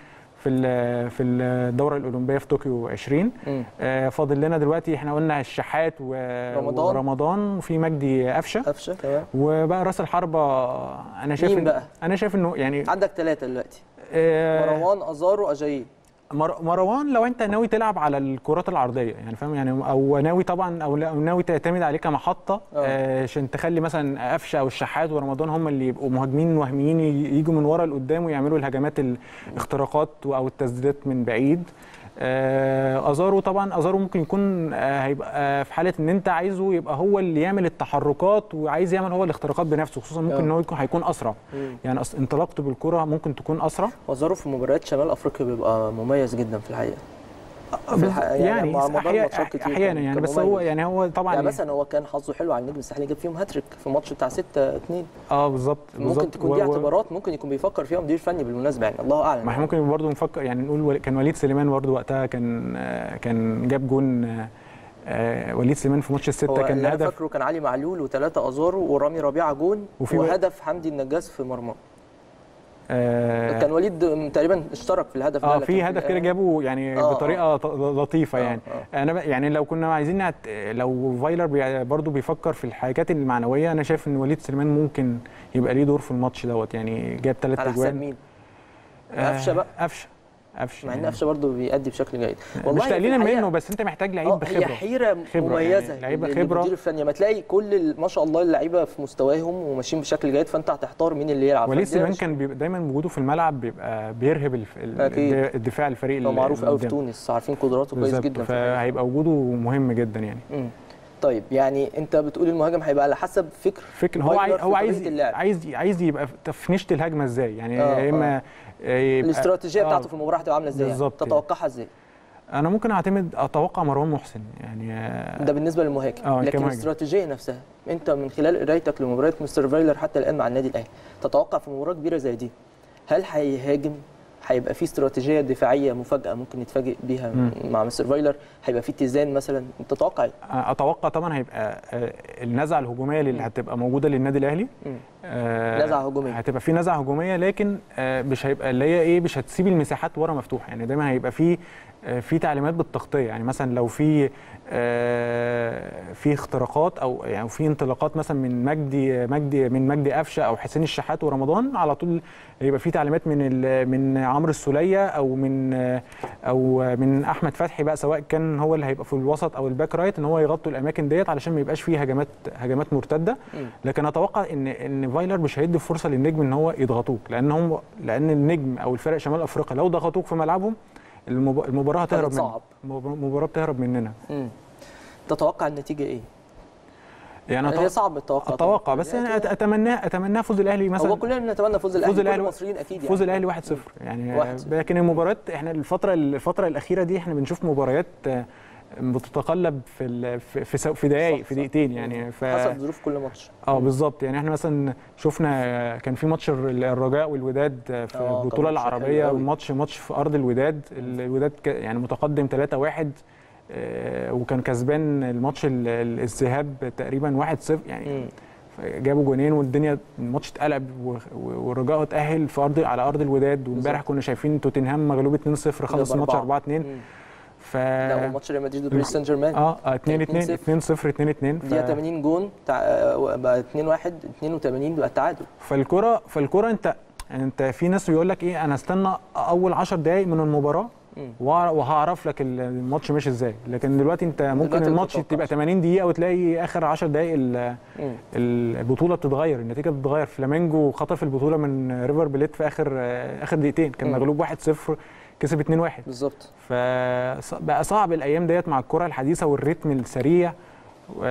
في ال- في الدوره الاولمبيه في طوكيو 20 مم. آه، فاضل لنا دلوقتي احنا قلنا الشحات و... رمضان. ورمضان وفي مجدي قفشه قفشه تمام وبقى راس الحربه انا شايف مين إن- بقى؟ انا شايف انه يعني عندك ثلاثه دلوقتي آه، مروان ازارو اجاييه مر- مروان لو انت ناوي تلعب على الكرات العرضيه يعني فاهم يعني او ناوي طبعا او أو ناوي تعتمد عليه كمحطه آه. آه، عشان تخلي مثلا قفشه او الشحات ورمضان هم اللي يبقوا مهاجمين وهميين ي- يجوا من ورا لقدام ويعملوا الهجمات الاختراقات او التسديدات من بعيد آه، ازارو طبعا ازارو ممكن يكون آه، هيبقى آه، في حاله ان انت عايزه يبقى هو اللي يعمل التحركات وعايز يعمل هو الاختراقات بنفسه خصوصا ممكن آه. ان هو يكون هيكون اسرع مم. يعني أص- انطلاقته بالكره ممكن تكون اسرع ازارو في مباريات شمال افريقيا بيبقى مميز جدا في الحقيقه في الحقيقة يعني يعني مع مدار أحيا- ماتشات كتير احيانا كان- يعني كان بس هو مميز. يعني هو طبعا يعني مثلا هو كان حظه حلو على النجم الساحلي جاب فيهم هاتريك في الماتش بتاع 6 2 اه بالظبط ممكن بالظبط. تكون دي و- و- اعتبارات ممكن يكون بيفكر فيها مدير فني بالمناسبه يعني الله اعلم ما احنا ممكن برضه نفكر يعني نقول ول- كان وليد سليمان برضه وقتها كان آه، كان جاب جون آه، آه، وليد سليمان في ماتش هو الستة كان اللي انا هدف فاكره كان علي معلول وثلاثه ازارو ورامي ربيعه جون وفي وهدف حمدي النجاز في مرمى آه، كان وليد تقريبا اشترك في الهدف ده اه لكن في هدف كده جابه يعني آه، بطريقه ط- لطيفه آه، يعني انا ب- يعني لو كنا عايزين نعت... لو فايلر بي... برضه بيفكر في الحاجات المعنويه انا شايف ان وليد سليمان ممكن يبقى ليه دور في الماتش دوت يعني جاب ثلاث على حساب اجوان مين؟ قفشه بقى قفشه قفشه مع ان يعني. قفشه برضه بيأدي بشكل جيد مش في تقليلا الحقيقة- منه بس انت محتاج لعيب آه، بخبره هي حيره خبرة مميزه يعني لعيبة لل- خبرة. للمدير الفني ما تلاقي كل ال- ما شاء الله اللعيبه في مستواهم وماشيين بشكل جيد فانت هتحتار مين اللي يلعب وليد فدي سليمان مش- كان بيبقى دايما وجوده في الملعب بيبقى بيرهب الف... ال- أكيد. الدفاع الفريق هو اللي معروف قوي في قدام. تونس عارفين قدراته كويس بالظبط جدا في الحقيقة. فهيبقى وجوده مهم جدا يعني مم. طيب يعني انت بتقول المهاجم هيبقى على حسب فكر فكر هو عايز فايلر في هو عايز طريقة اللعب. عايز عايز يبقى في تفنيشه الهجمه ازاي يعني آه، يا اما آه، يبقى الاستراتيجيه آه، بتاعته في المباراه هتبقى عامله ازاي يعني؟ بالظبط يعني. تتوقعها ازاي انا ممكن اعتمد اتوقع مروان محسن يعني آه، ده بالنسبه للمهاجم آه، لكن كمهاجم. الاستراتيجيه نفسها انت من خلال قرايتك لمباريات مستر فايلر حتى الان مع النادي الاهلي تتوقع في مباراه كبيره زي دي هل هيهاجم هيبقى في استراتيجيه دفاعيه مفاجاه ممكن يتفاجئ بيها مم. مع مستر فايلر هيبقى في اتزان مثلا انت تتوقع ايه اتوقع طبعا هيبقى آه، النزعه الهجوميه اللي هتبقى موجوده للنادي الاهلي مم. آه، نزعة هجومية. هتبقى في نزعه هجوميه لكن آه، مش هيبقى اللي هي ايه مش هتسيب المساحات ورا مفتوحه يعني دايما هيبقى في آه، في تعليمات بالتغطيه يعني مثلا لو في آه، في اختراقات او يعني في انطلاقات مثلا من مجدي مجدي من مجدي قفشه او حسين الشحات ورمضان على طول يبقى في تعليمات من ال- من عمرو السوليه او من آه، او من احمد فتحي بقى سواء كان هو اللي هيبقى في الوسط او الباك رايت ان هو يغطوا الاماكن ديت علشان ما يبقاش فيه هجمات هجمات مرتده مم. لكن اتوقع ان ان فايلر مش هيدي فرصه للنجم ان هو يضغطوك لان هم لان النجم او الفرق شمال افريقيا لو ضغطوك في ملعبهم المب- المباراه هتهرب مننا هتتصعب. المب- المباراه بتهرب مننا مم. تتوقع النتيجه ايه يعني هي أتوقع, صعب التوقع اتوقع طبعاً. بس يعني انا أت- اتمنى اتمنى فوز الاهلي مثلا هو كلنا بنتمنى فوز الاهلي فوز كل الاهلي المصريين اكيد يعني فوز الاهلي 1-0 يعني 1-0. لكن المباريات احنا الفتره الفتره الاخيره دي احنا بنشوف مباريات آه، بتتقلب في ال- في في, سو- في دقائق صح، في صح. دقيقتين يعني ف حسب ظروف كل ماتش اه بالظبط يعني احنا مثلا شفنا كان في ماتش الر- الرجاء والوداد في آه، كان البطوله ماتش حلو العربيه أوي. وماتش ماتش في ارض الوداد الوداد ك- يعني متقدم 3-1 آه، وكان كسبان الماتش ال- ال- الذهاب تقريبا 1-0 يعني مم. جابوا جونين والدنيا الماتش اتقلب و- و- والرجاء اتاهل في ارض على ارض الوداد وامبارح بالظبط. كنا شايفين توتنهام مغلوب 2-0 خلص الماتش بأربعة. 4-2 مم. ف لا وماتش ريال مدريد وباريس سان جيرمان اه 2-2 2-0. 2-0 2-2 ف- دقيقة 80 جون تع... آه، بقى 2 1 82 بقى التعادل فالكرة فالكرة انت انت في ناس بيقول لك ايه انا استنى اول 10 دقائق من المباراة مم. وهع- وهعرف لك ال- الماتش ماشي ازاي لكن دلوقتي انت ممكن دلوقتي ما الماتش تتوقعش. تبقى 80 دقيقة وتلاقي اخر 10 دقائق ال- مم. البطولة بتتغير النتيجة بتتغير فلامينجو خطف البطولة من ريفر بليت في اخر اخر دقيقتين كان مم. مغلوب 1-0 كسب 2-1 بالظبط فبقى صعب الايام ديت مع الكرة الحديثة والريتم السريع و-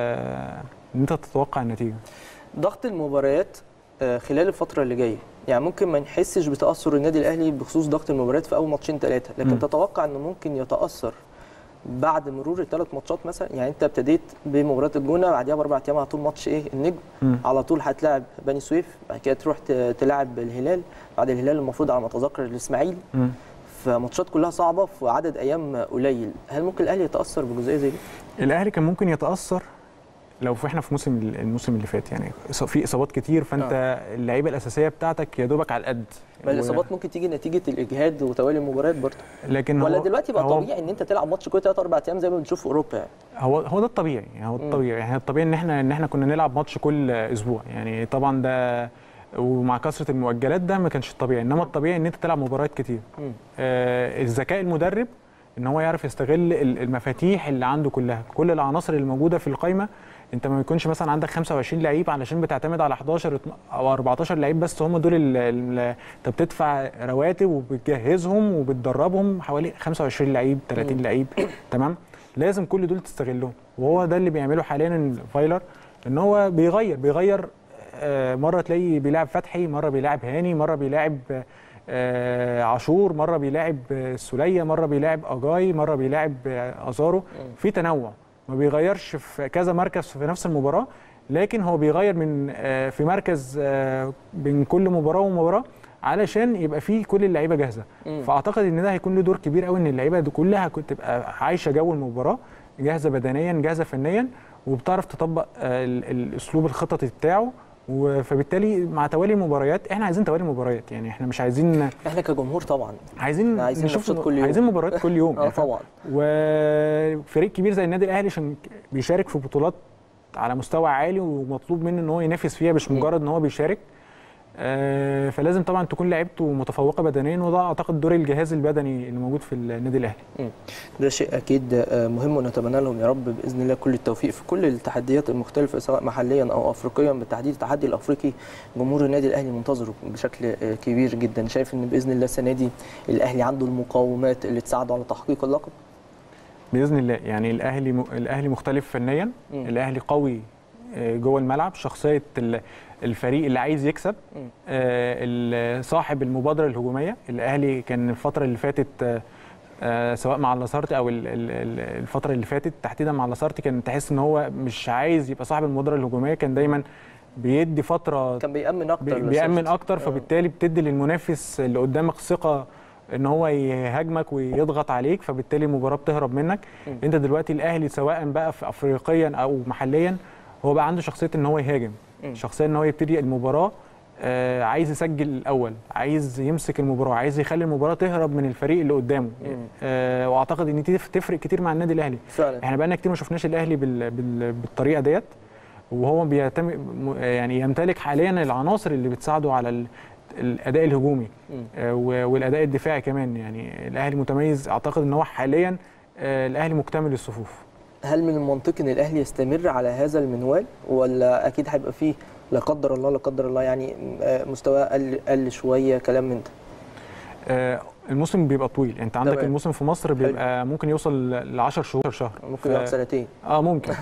ان انت تتوقع النتيجة ضغط المباريات آه، خلال الفترة اللي جاية يعني ممكن ما نحسش بتأثر النادي الأهلي بخصوص ضغط المباريات في أول ماتشين ثلاثة لكن مم. تتوقع إنه ممكن يتأثر بعد مرور الثلاث ماتشات مثلا يعني أنت ابتديت بمباراة الجونة بعديها بأربع أيام على طول ماتش إيه النجم مم. على طول هتلاعب بني سويف بعد كده تروح ت- تلاعب الهلال بعد الهلال المفروض على ما أتذكر الإسماعيلي مم. فماتشات كلها صعبة في عدد أيام قليل هل ممكن الأهلي يتأثر بجزئية زي دي؟ الاهلي كان ممكن يتاثر لو في احنا في موسم الموسم اللي فات يعني إص- في اصابات كتير فانت اللعيبه الاساسيه بتاعتك يا دوبك على القد ما و- الاصابات ممكن تيجي نتيجه الاجهاد وتوالي المباريات برضه لكن ولا هو دلوقتي بقى هو طبيعي ان انت تلعب ماتش كل 3 4 ايام زي ما بنشوف في اوروبا يعني هو هو ده الطبيعي يعني هو الطبيعي يعني الطبيعي ان احنا ان احنا كنا نلعب ماتش كل اسبوع يعني طبعا ده ومع كثره المؤجلات ده ما كانش الطبيعي انما الطبيعي ان انت تلعب مباريات كتير مم. آه الذكاء المدرب ان هو يعرف يستغل ال- المفاتيح اللي عنده كلها كل العناصر اللي موجوده في القائمه انت ما يكونش مثلا عندك 25 لعيب علشان بتعتمد على 11 او 14 لعيب بس هم دول ال- ال- انت بتدفع رواتب وبتجهزهم وبتدربهم حوالي 25 لعيب 30 لعيب تمام لازم كل دول تستغلهم وهو ده اللي بيعمله حاليا فايلر ان هو بيغير بيغير آه، مره تلاقي بيلعب فتحي مره بيلعب هاني مره بيلعب آه، عاشور مره بيلعب آه، السوليه مره بيلعب اجاي مره بيلعب آه، ازارو في تنوع ما بيغيرش في كذا مركز في نفس المباراه لكن هو بيغير من آه، في مركز آه، بين كل مباراه ومباراه علشان يبقى فيه كل اللعيبه جاهزه مم. فاعتقد ان ده هيكون له دور كبير قوي ان اللعيبه دي كلها كنت تبقى عايشه جو المباراه جاهزه بدنيا جاهزه فنيا وبتعرف تطبق آه، ال- الاسلوب الخططي بتاعه و- فبالتالي مع توالي المباريات احنا عايزين توالي مباريات يعني احنا مش عايزين احنا كجمهور طبعا عايزين عايزين نشوف ماتشات كل يوم. عايزين مباريات كل يوم اه يعني فاهم؟ طبعا وفريق كبير زي النادي الاهلي عشان بيشارك في بطولات على مستوى عالي ومطلوب منه ان هو ينافس فيها مش مم. مجرد ان هو بيشارك آه، فلازم طبعا تكون لعيبته متفوقه بدنيا وده اعتقد دور الجهاز البدني اللي موجود في النادي الاهلي ده شيء اكيد آه، مهم ونتمنى لهم يا رب باذن الله كل التوفيق في كل التحديات المختلفه سواء محليا او افريقيا بالتحديد التحدي الافريقي جمهور النادي الاهلي منتظره بشكل آه، كبير جدا شايف ان باذن الله السنه دي الاهلي عنده المقومات اللي تساعده على تحقيق اللقب باذن الله يعني الاهلي م... الاهلي مختلف فنيا مم. الاهلي قوي آه، جوه الملعب شخصيه ال- الفريق اللي عايز يكسب مم. آه، ال- صاحب المبادره الهجوميه الاهلي كان الفتره اللي فاتت آه، آه، سواء مع لاسارتي او ال- ال- ال- الفتره اللي فاتت تحديدا مع لاسارتي كان تحس ان هو مش عايز يبقى صاحب المبادره الهجوميه كان دايما بيدي فتره كان بيامن اكتر بي- بيأمن لسيرت. اكتر فبالتالي بتدي للمنافس اللي قدامك ثقه ان هو يهاجمك ويضغط عليك فبالتالي المباراه بتهرب منك م. انت دلوقتي الاهلي سواء بقى في افريقيا او محليا هو بقى عنده شخصيه ان هو يهاجم م. شخصيه ان هو يبتدي المباراه آه عايز يسجل الاول عايز يمسك المباراه عايز يخلي المباراه تهرب من الفريق اللي قدامه مم. آه واعتقد ان دي تفرق كتير مع النادي الاهلي فعلا احنا بقالنا كتير ما شفناش الاهلي بال... بال... بالطريقه ديت وهو بيتم م- يعني يمتلك حاليا العناصر اللي بتساعده على ال... الاداء الهجومي مم. آه، و- والاداء الدفاعي كمان يعني الاهلي متميز اعتقد ان هو حاليا آه، الاهلي مكتمل الصفوف هل من المنطقي ان الاهلي يستمر على هذا المنوال ولا اكيد هيبقى فيه لا قدر الله لا قدر الله يعني آه، مستواه قل قل شويه كلام من ده آه، الموسم بيبقى طويل انت عندك تمام. الموسم في مصر بيبقى ممكن يوصل ل 10 شهور شهر ممكن ف- يقعد سنتين اه ممكن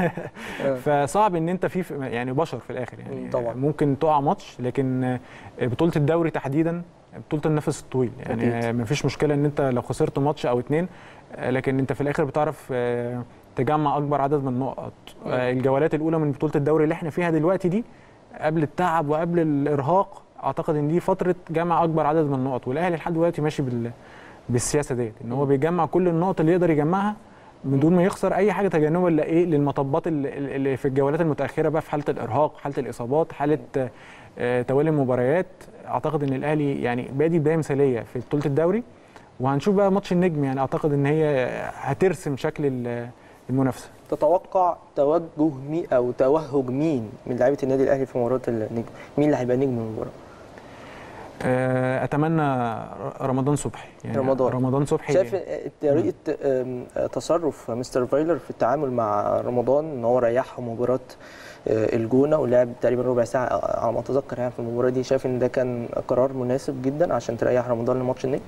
فصعب ان انت في يعني بشر في الاخر يعني مم، طبعا. ممكن تقع ماتش لكن آه، بطوله الدوري تحديدا بطوله النفس الطويل يعني أكيد. ما فيش مشكله ان انت لو خسرت ماتش او اتنين آه، لكن انت في الاخر بتعرف آه، تجمع اكبر عدد من النقط آه، الجولات الاولى من بطوله الدوري اللي احنا فيها دلوقتي دي قبل التعب وقبل الارهاق اعتقد ان دي فتره جمع اكبر عدد من النقط والاهلي لحد دلوقتي ماشي بال بالسياسه ديت ان هو بيجمع كل النقط اللي يقدر يجمعها من دون ما يخسر اي حاجه تجنبا لايه للمطبات اللي اللي في الجولات المتاخره بقى في حاله الارهاق حاله الاصابات حاله آه، آه، توالي المباريات اعتقد ان الاهلي يعني بادي بدايه مثاليه في بطوله الدوري وهنشوف بقى ماتش النجم يعني اعتقد ان هي هترسم شكل ال- المنافسه تتوقع توجه مي او توهج مين من لعيبه النادي الاهلي في مباراه النجم مين اللي هيبقى نجم المباراه آه، اتمنى رمضان صبحي يعني رمضان. رمضان صبحي شايف آه، طريقه آم، آه، تصرف مستر فايلر في التعامل مع رمضان ان هو ريحه مباراه آه، الجونه ولعب تقريبا ربع ساعه آه، على ما اتذكر يعني في المباراه دي شايف ان ده كان قرار مناسب جدا عشان تريح رمضان لماتش النجم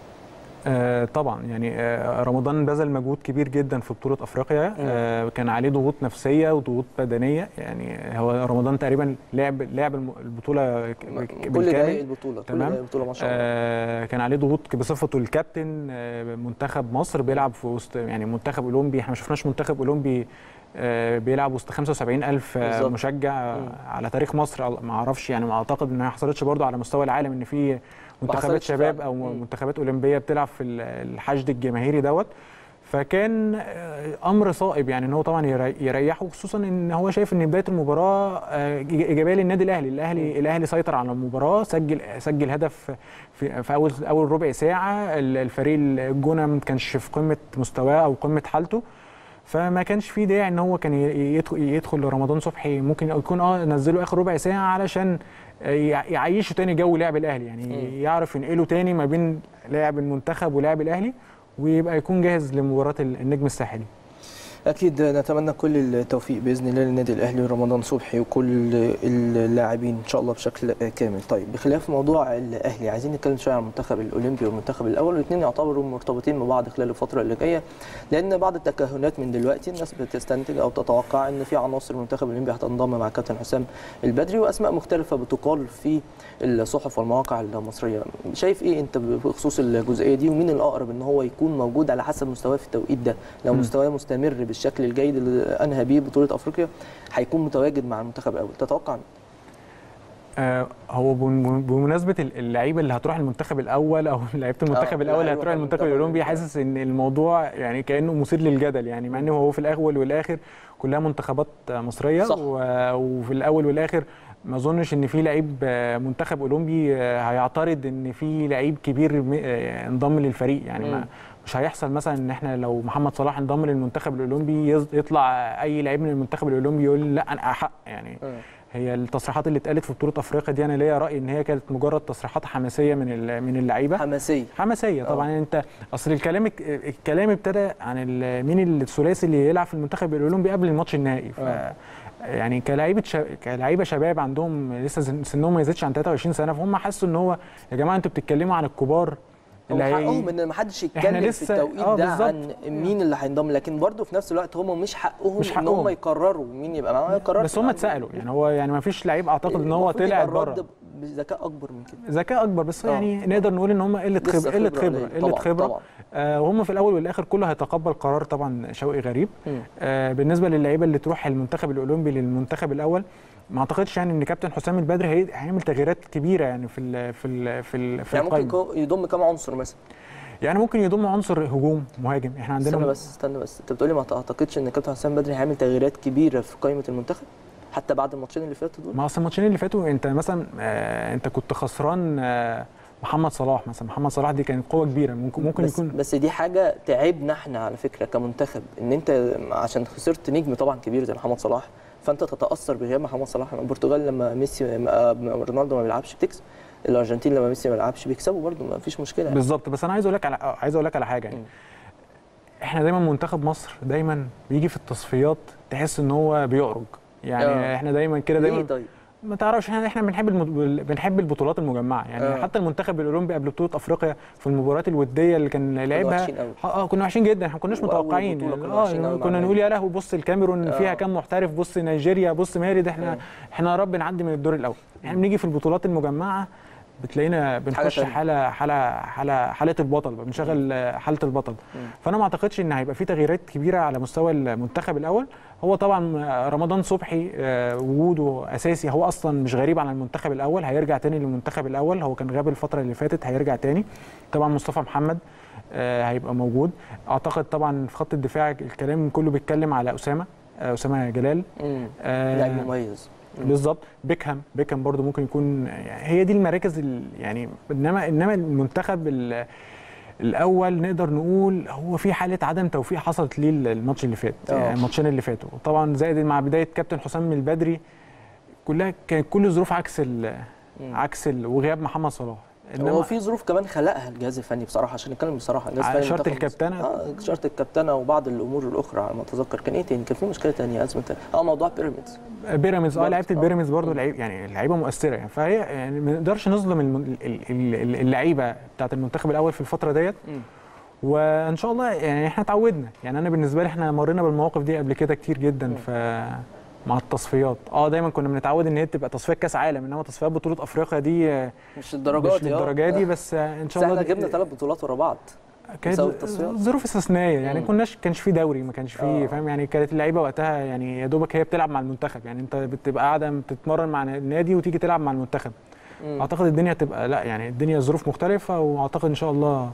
آه طبعا يعني آه رمضان بذل مجهود كبير جدا في بطوله افريقيا آه كان عليه ضغوط نفسيه وضغوط بدنيه يعني هو رمضان تقريبا لعب لعب الم- البطوله ك- كل بالكامل دقائق البطوله كل تمام. دقائق البطوله ما شاء الله آه كان عليه ضغوط بصفته الكابتن آه منتخب مصر بيلعب في وسط يعني منتخب اولمبي احنا ما شفناش منتخب اولمبي آه بيلعب وسط 75 الف آه بالظبط. مشجع مم. على تاريخ مصر ما اعرفش يعني ما اعتقد انها ما حصلتش برضو على مستوى العالم ان في منتخبات حصلتش شباب فعلا. او مم. منتخبات اولمبيه بتلعب في ال- الحشد الجماهيري دوت فكان آه، امر صائب يعني ان هو طبعا يري- يريحه خصوصا ان هو شايف ان بدايه المباراه آه، إيج- ايجابيه للنادي الاهلي الاهلي الاهلي سيطر على المباراه سجل سجل هدف في, في اول اول ربع ساعه ال- الفريق الجونه ما كانش في قمه مستواه او قمه حالته فما كانش في داعي ان هو كان ي- يدخل يدخل لرمضان صبحي ممكن يكون اه نزله اخر ربع ساعه علشان آه، يع- يعيشه تاني جو لعب الاهلي يعني يعرف ينقله تاني ما بين لاعب المنتخب ولاعب الاهلي ويبقى يكون جاهز لمباراه ال- النجم الساحلي اكيد نتمنى كل التوفيق باذن الله للنادي الاهلي ورمضان صبحي وكل اللاعبين ان شاء الله بشكل كامل طيب بخلاف موضوع الاهلي عايزين نتكلم شويه عن المنتخب الاولمبي والمنتخب الاول والاثنين يعتبروا مرتبطين ببعض خلال الفتره اللي جايه لان بعض التكهنات من دلوقتي الناس بتستنتج او تتوقع ان في عناصر المنتخب الاولمبي هتنضم مع كابتن حسام البدري واسماء مختلفه بتقال في الصحف والمواقع المصريه شايف ايه انت بخصوص الجزئيه دي ومين الاقرب ان هو يكون موجود على حسب مستواه في التوقيت ده لو مستواه مستمر بالشكل الجيد اللي انهى بيه بطوله افريقيا هيكون متواجد مع المنتخب الاول تتوقع مين؟ آه هو بم- بمناسبه ال- اللعيبه اللي هتروح المنتخب الاول او لعيبه المنتخب اللي الاول اللي هيروح هتروح المنتخب المنتخب الاولمبي الأولمبي. حاسس ان الموضوع يعني كانه مثير للجدل يعني مع انه هو في الاول والاخر كلها منتخبات مصريه صح. و- وفي الاول والاخر ما اظنش ان في لعيب آه، منتخب اولمبي آه، هيعترض ان في لعيب كبير م- آه، انضم للفريق يعني ما مم. مش هيحصل مثلا ان احنا لو محمد صلاح انضم للمنتخب الاولمبي يز- يطلع اي لعيب من المنتخب الاولمبي يقول لا انا احق يعني هي التصريحات اللي اتقالت في بطوله افريقيا دي انا ليا راي ان هي كانت مجرد تصريحات حماسيه من ال- من اللعيبه حماسيه حماسيه طبعا انت اصل الكلام الكلام ابتدى عن ال- مين الثلاثي اللي يلعب في المنتخب الاولمبي قبل الماتش النهائي ف آه. يعني كلاعيبه شا... كلاعيبه شباب عندهم لسه سن- سنهم ما يزيدش عن 23 سنه فهم حسوا ان هو يا جماعه انتوا بتتكلموا عن الكبار اللي هي- حقهم ان ما حدش إحنا يتكلم في لسه- التوقيت آه، ده بالظبط. عن مين اللي هينضم لكن برضه في نفس الوقت هم مش حقهم مش ان هم حقهم. يقرروا مين يبقى معاهم يقرروا بس هم اتسالوا يعني هو يعني ما فيش لعيب اعتقد ان هو المفروض طلع يبقى بره الرد بذكاء اكبر من كده ذكاء اكبر بس آه. يعني نقدر نقول ان هم قله لسه خبره قله خبره قليل. قله طبعاً، خبره طبعاً. آه وهم في الاول والاخر كله هيتقبل قرار طبعا شوقي غريب مم. آه بالنسبه للعيبه اللي تروح المنتخب الاولمبي للمنتخب الاول ما اعتقدش يعني ان كابتن حسام البدري هي- هيعمل تغييرات كبيره يعني في ال في ال في, ال في يعني ممكن القائمه يكون- يضم كام عنصر مثلا يعني ممكن يضم عنصر هجوم مهاجم احنا عندنا استنى بس استنى بس انت بتقولي ما تعتقدش ان كابتن حسام بدري هيعمل تغييرات كبيره في قائمه المنتخب حتى بعد الماتشين اللي فاتوا دول ما اصل الماتشين اللي فاتوا انت مثلا آه انت كنت خسران آه محمد صلاح مثلا محمد صلاح دي كانت قوه كبيره ممكن ممكن بس, يكون بس دي حاجه تعبنا احنا على فكره كمنتخب ان انت عشان خسرت نجم طبعا كبير زي محمد صلاح فانت تتاثر بغياب محمد صلاح البرتغال لما ميسي ما- رونالدو ما بيلعبش بتكسب الارجنتين لما ميسي ما بيلعبش بيكسبوا برده ما فيش مشكله يعني. بالظبط بس انا عايز اقول لك على عايز اقول لك على حاجه يعني مم. احنا دايما منتخب مصر دايما بيجي في التصفيات تحس ان هو بيعرج يعني آه. احنا دايما كده ليه دايما طيب ما تعرفش احنا احنا بنحب المد... بنحب البطولات المجمعه يعني آه. حتى المنتخب الاولمبي قبل بطوله افريقيا في المباريات الوديه اللي كان لعبها وحشين قوي. اه كنا وحشين جدا احنا ما كناش وأول متوقعين بطولة يعني كنا وحشين قوي اه مع كنا نقول يا لهوي بص الكاميرون آه. فيها كام محترف بص نيجيريا بص مالي ده احنا آه. احنا يا رب نعدي من الدور الاول احنا بنيجي في البطولات المجمعه بتلاقينا بنخش تانية. حاله حاله حاله حاله البطل بقى بنشغل حاله البطل فانا ما اعتقدش ان هيبقى في تغييرات كبيره على مستوى المنتخب الاول هو طبعا رمضان صبحي آه، وجوده اساسي هو اصلا مش غريب على المنتخب الاول هيرجع تاني للمنتخب الاول هو كان غاب الفتره اللي فاتت هيرجع تاني طبعا مصطفى محمد آه، هيبقى موجود اعتقد طبعا في خط الدفاع الكلام كله بيتكلم على اسامه آه، اسامه جلال امم آه، لاعب مميز مم. بالظبط بيكهام بيكهام برضو ممكن يكون يعني هي دي المراكز ال- يعني انما انما المنتخب ال- الاول نقدر نقول هو في حاله عدم توفيق حصلت ليه الماتش اللي فات آه. يعني الماتشين اللي فاتوا طبعا زائد مع بدايه كابتن حسام البدري كلها كانت كل الظروف عكس ال مم. عكس ال وغياب محمد صلاح هو في ظروف كمان خلقها الجهاز الفني بصراحه عشان نتكلم بصراحه الجهاز على الفني شرط منتخب مصر. الكابتنة؟ اه شرط الكابتنه وبعض الامور الاخرى على ما اتذكر كان ايه تاني كان في مشكله تانية ازمه اه موضوع بيراميدز بيراميدز اه برضه. لعيبه آه. البيراميدز برضه مم. لعيب يعني لعيبه مؤثره يعني فهي يعني ما نقدرش نظلم الم- ال- ال- ال- اللعيبه بتاعت المنتخب الاول في الفتره ديت مم. وان شاء الله يعني احنا اتعودنا يعني انا بالنسبه لي احنا مرينا بالمواقف دي قبل كده كتير جدا ف مع التصفيات اه دايما كنا بنتعود ان هي تبقى تصفيات كاس عالم انما تصفيات بطوله افريقيا دي آه، مش الدرجات مش للدرجه دي بس آه، ان بس شاء الله احنا دي- جبنا ثلاث بطولات ورا بعض كانت بسبب التصفيات. ظروف استثنائيه يعني مم. كناش كانش في دوري ما كانش في آه. فاهم يعني كانت اللعيبه وقتها يعني يا دوبك هي بتلعب مع المنتخب يعني انت بتبقى قاعده بتتمرن مع النادي وتيجي تلعب مع المنتخب مم. اعتقد الدنيا تبقى لا يعني الدنيا ظروف مختلفه واعتقد ان شاء الله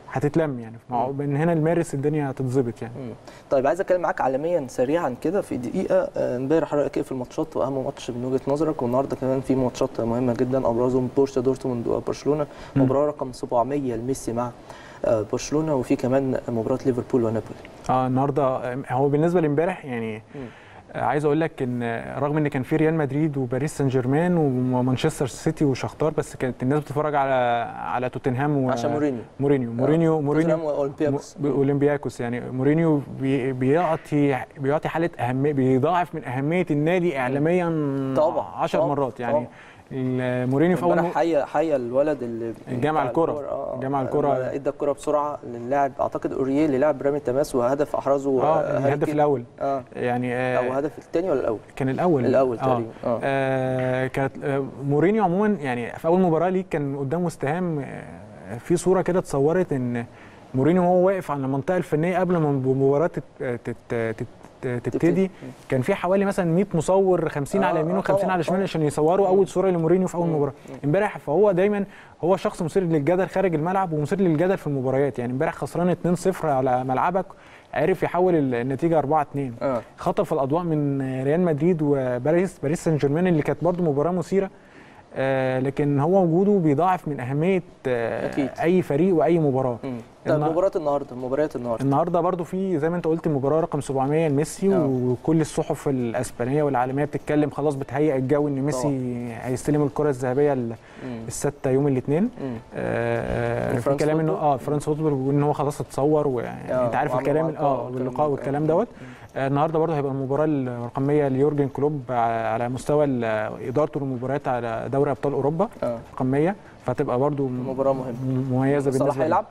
هتتلم يعني مع- من هنا لمارس الدنيا هتتظبط يعني مم. طيب عايز اتكلم معاك عالميا سريعا كده في دقيقه آه، امبارح رايك ايه في الماتشات واهم ماتش من وجهه نظرك والنهارده كمان في ماتشات مهمه جدا ابرزهم بورسيا دورتموند وبرشلونه مم. مباراه رقم 700 لميسي مع آه، برشلونه وفي كمان مباراه ليفربول ونابولي اه النهارده آه، هو بالنسبه لامبارح يعني آه، عايز اقول لك ان آه، رغم ان كان في ريال مدريد وباريس سان جيرمان ومانشستر سيتي وشختار بس كانت الناس بتتفرج على على توتنهام و... عشان مورينيو مورينيو مورينيو مورينيو توتنهام واولمبياكوس م- اولمبياكوس يعني مورينيو بي- بيعطي بيعطي حاله اهميه بيضاعف من اهميه النادي اعلاميا طبعا، 10 طبعا، مرات يعني طبعا. ال- مورينيو في اول امبارح م... حيا حيا الولد اللي جمع بتاع الكرة. آه، جمع آه، الكرة. لما ادى الكره بسرعه للاعب اعتقد اوريه اللي لعب برامي التماس وهدف احرزه اه هاري الهدف كين. الاول اه يعني او آه هدف الثاني ولا الاول كان الاول الاول آه. تقريبا اه آه كانت آه مورينيو عموما يعني في اول مباراه ليه كان قدامه استهام آه في صوره كده اتصورت ان مورينيو وهو واقف على المنطقه الفنيه قبل ما المباراه تت- تت- تت- تبتدي كان في حوالي مثلا 100 مصور 50 آه، على يمين آه، و50 طبعاً، على شمال طبعاً. عشان يصوروا اول صوره لمورينيو في اول مباراه امبارح فهو دايما هو شخص مثير للجدل خارج الملعب ومثير للجدل في المباريات يعني امبارح خسران 2-0 على ملعبك عرف يحول النتيجه 4-2 اه خطف الاضواء من ريال مدريد وباريس باريس سان جيرمان اللي كانت برضو مباراه مثيره آه لكن هو وجوده بيضاعف من اهميه آه أكيد. اي فريق واي مباراه مم. طب النا- مباراه النهارده مباريات النهارده النهارده برضو في زي ما انت قلت المباراه رقم 700 لميسي آه. وكل الصحف الاسبانيه والعالميه بتتكلم خلاص بتهيئ الجو ان ميسي هيستلم الكره الذهبيه ال- مم. السادسه يوم الاثنين مم. آه في وفرانس كلام انه فوتبول؟ اه فرانس فوتبول بيقول ان هو خلاص اتصور ويعني آه، انت عارف وعملوا الكلام معاه اه لقاء والكلام واللقاء ده. والكلام دوت آه، النهارده برضه هيبقى المباراه الرقميه ليورجن كلوب على على مستوى ال- ادارته للمباريات على دوري ابطال اوروبا اه رقميه فهتبقى برضه مباراه مهمه مميزه صلاح بالنسبه لي. هيلعب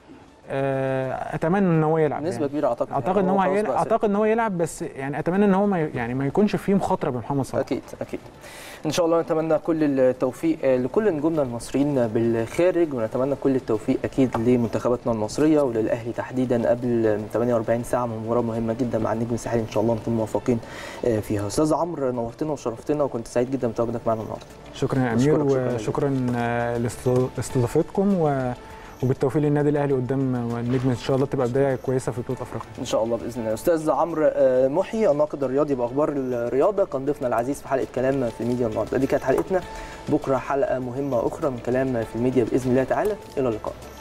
آه، اتمنى ان هو يلعب بنسبه يعني. كبيره اعتقد اعتقد ان هو خلاص هيلعب بقى اعتقد ان هو يلعب بس يعني اتمنى ان هو ما ي- يعني ما يكونش فيه مخاطره بمحمد صلاح اكيد اكيد ان شاء الله نتمنى كل التوفيق آه، لكل نجومنا المصريين بالخارج ونتمنى كل التوفيق اكيد لمنتخباتنا المصريه وللاهلي تحديدا قبل 48 ساعه من مباراه مهمه جدا مع النجم الساحلي ان شاء الله نكون موفقين آه، فيها استاذ عمرو نورتنا وشرفتنا وكنت سعيد جدا بتواجدك معنا النهارده شكرا يا بشكرك امير شكراً وشكرا آه، لاست- لاستضافتكم و وبالتوفيق للنادي الاهلي قدام النجم ان شاء الله تبقى بدايه كويسه في بطوله افريقيا ان شاء الله باذن الله استاذ عمرو آه، محي الناقد الرياضي باخبار الرياضه كان ضيفنا العزيز في حلقه كلام في الميديا النهارده دي كانت حلقتنا بكره حلقه مهمه اخرى من كلام في الميديا باذن الله تعالى الى اللقاء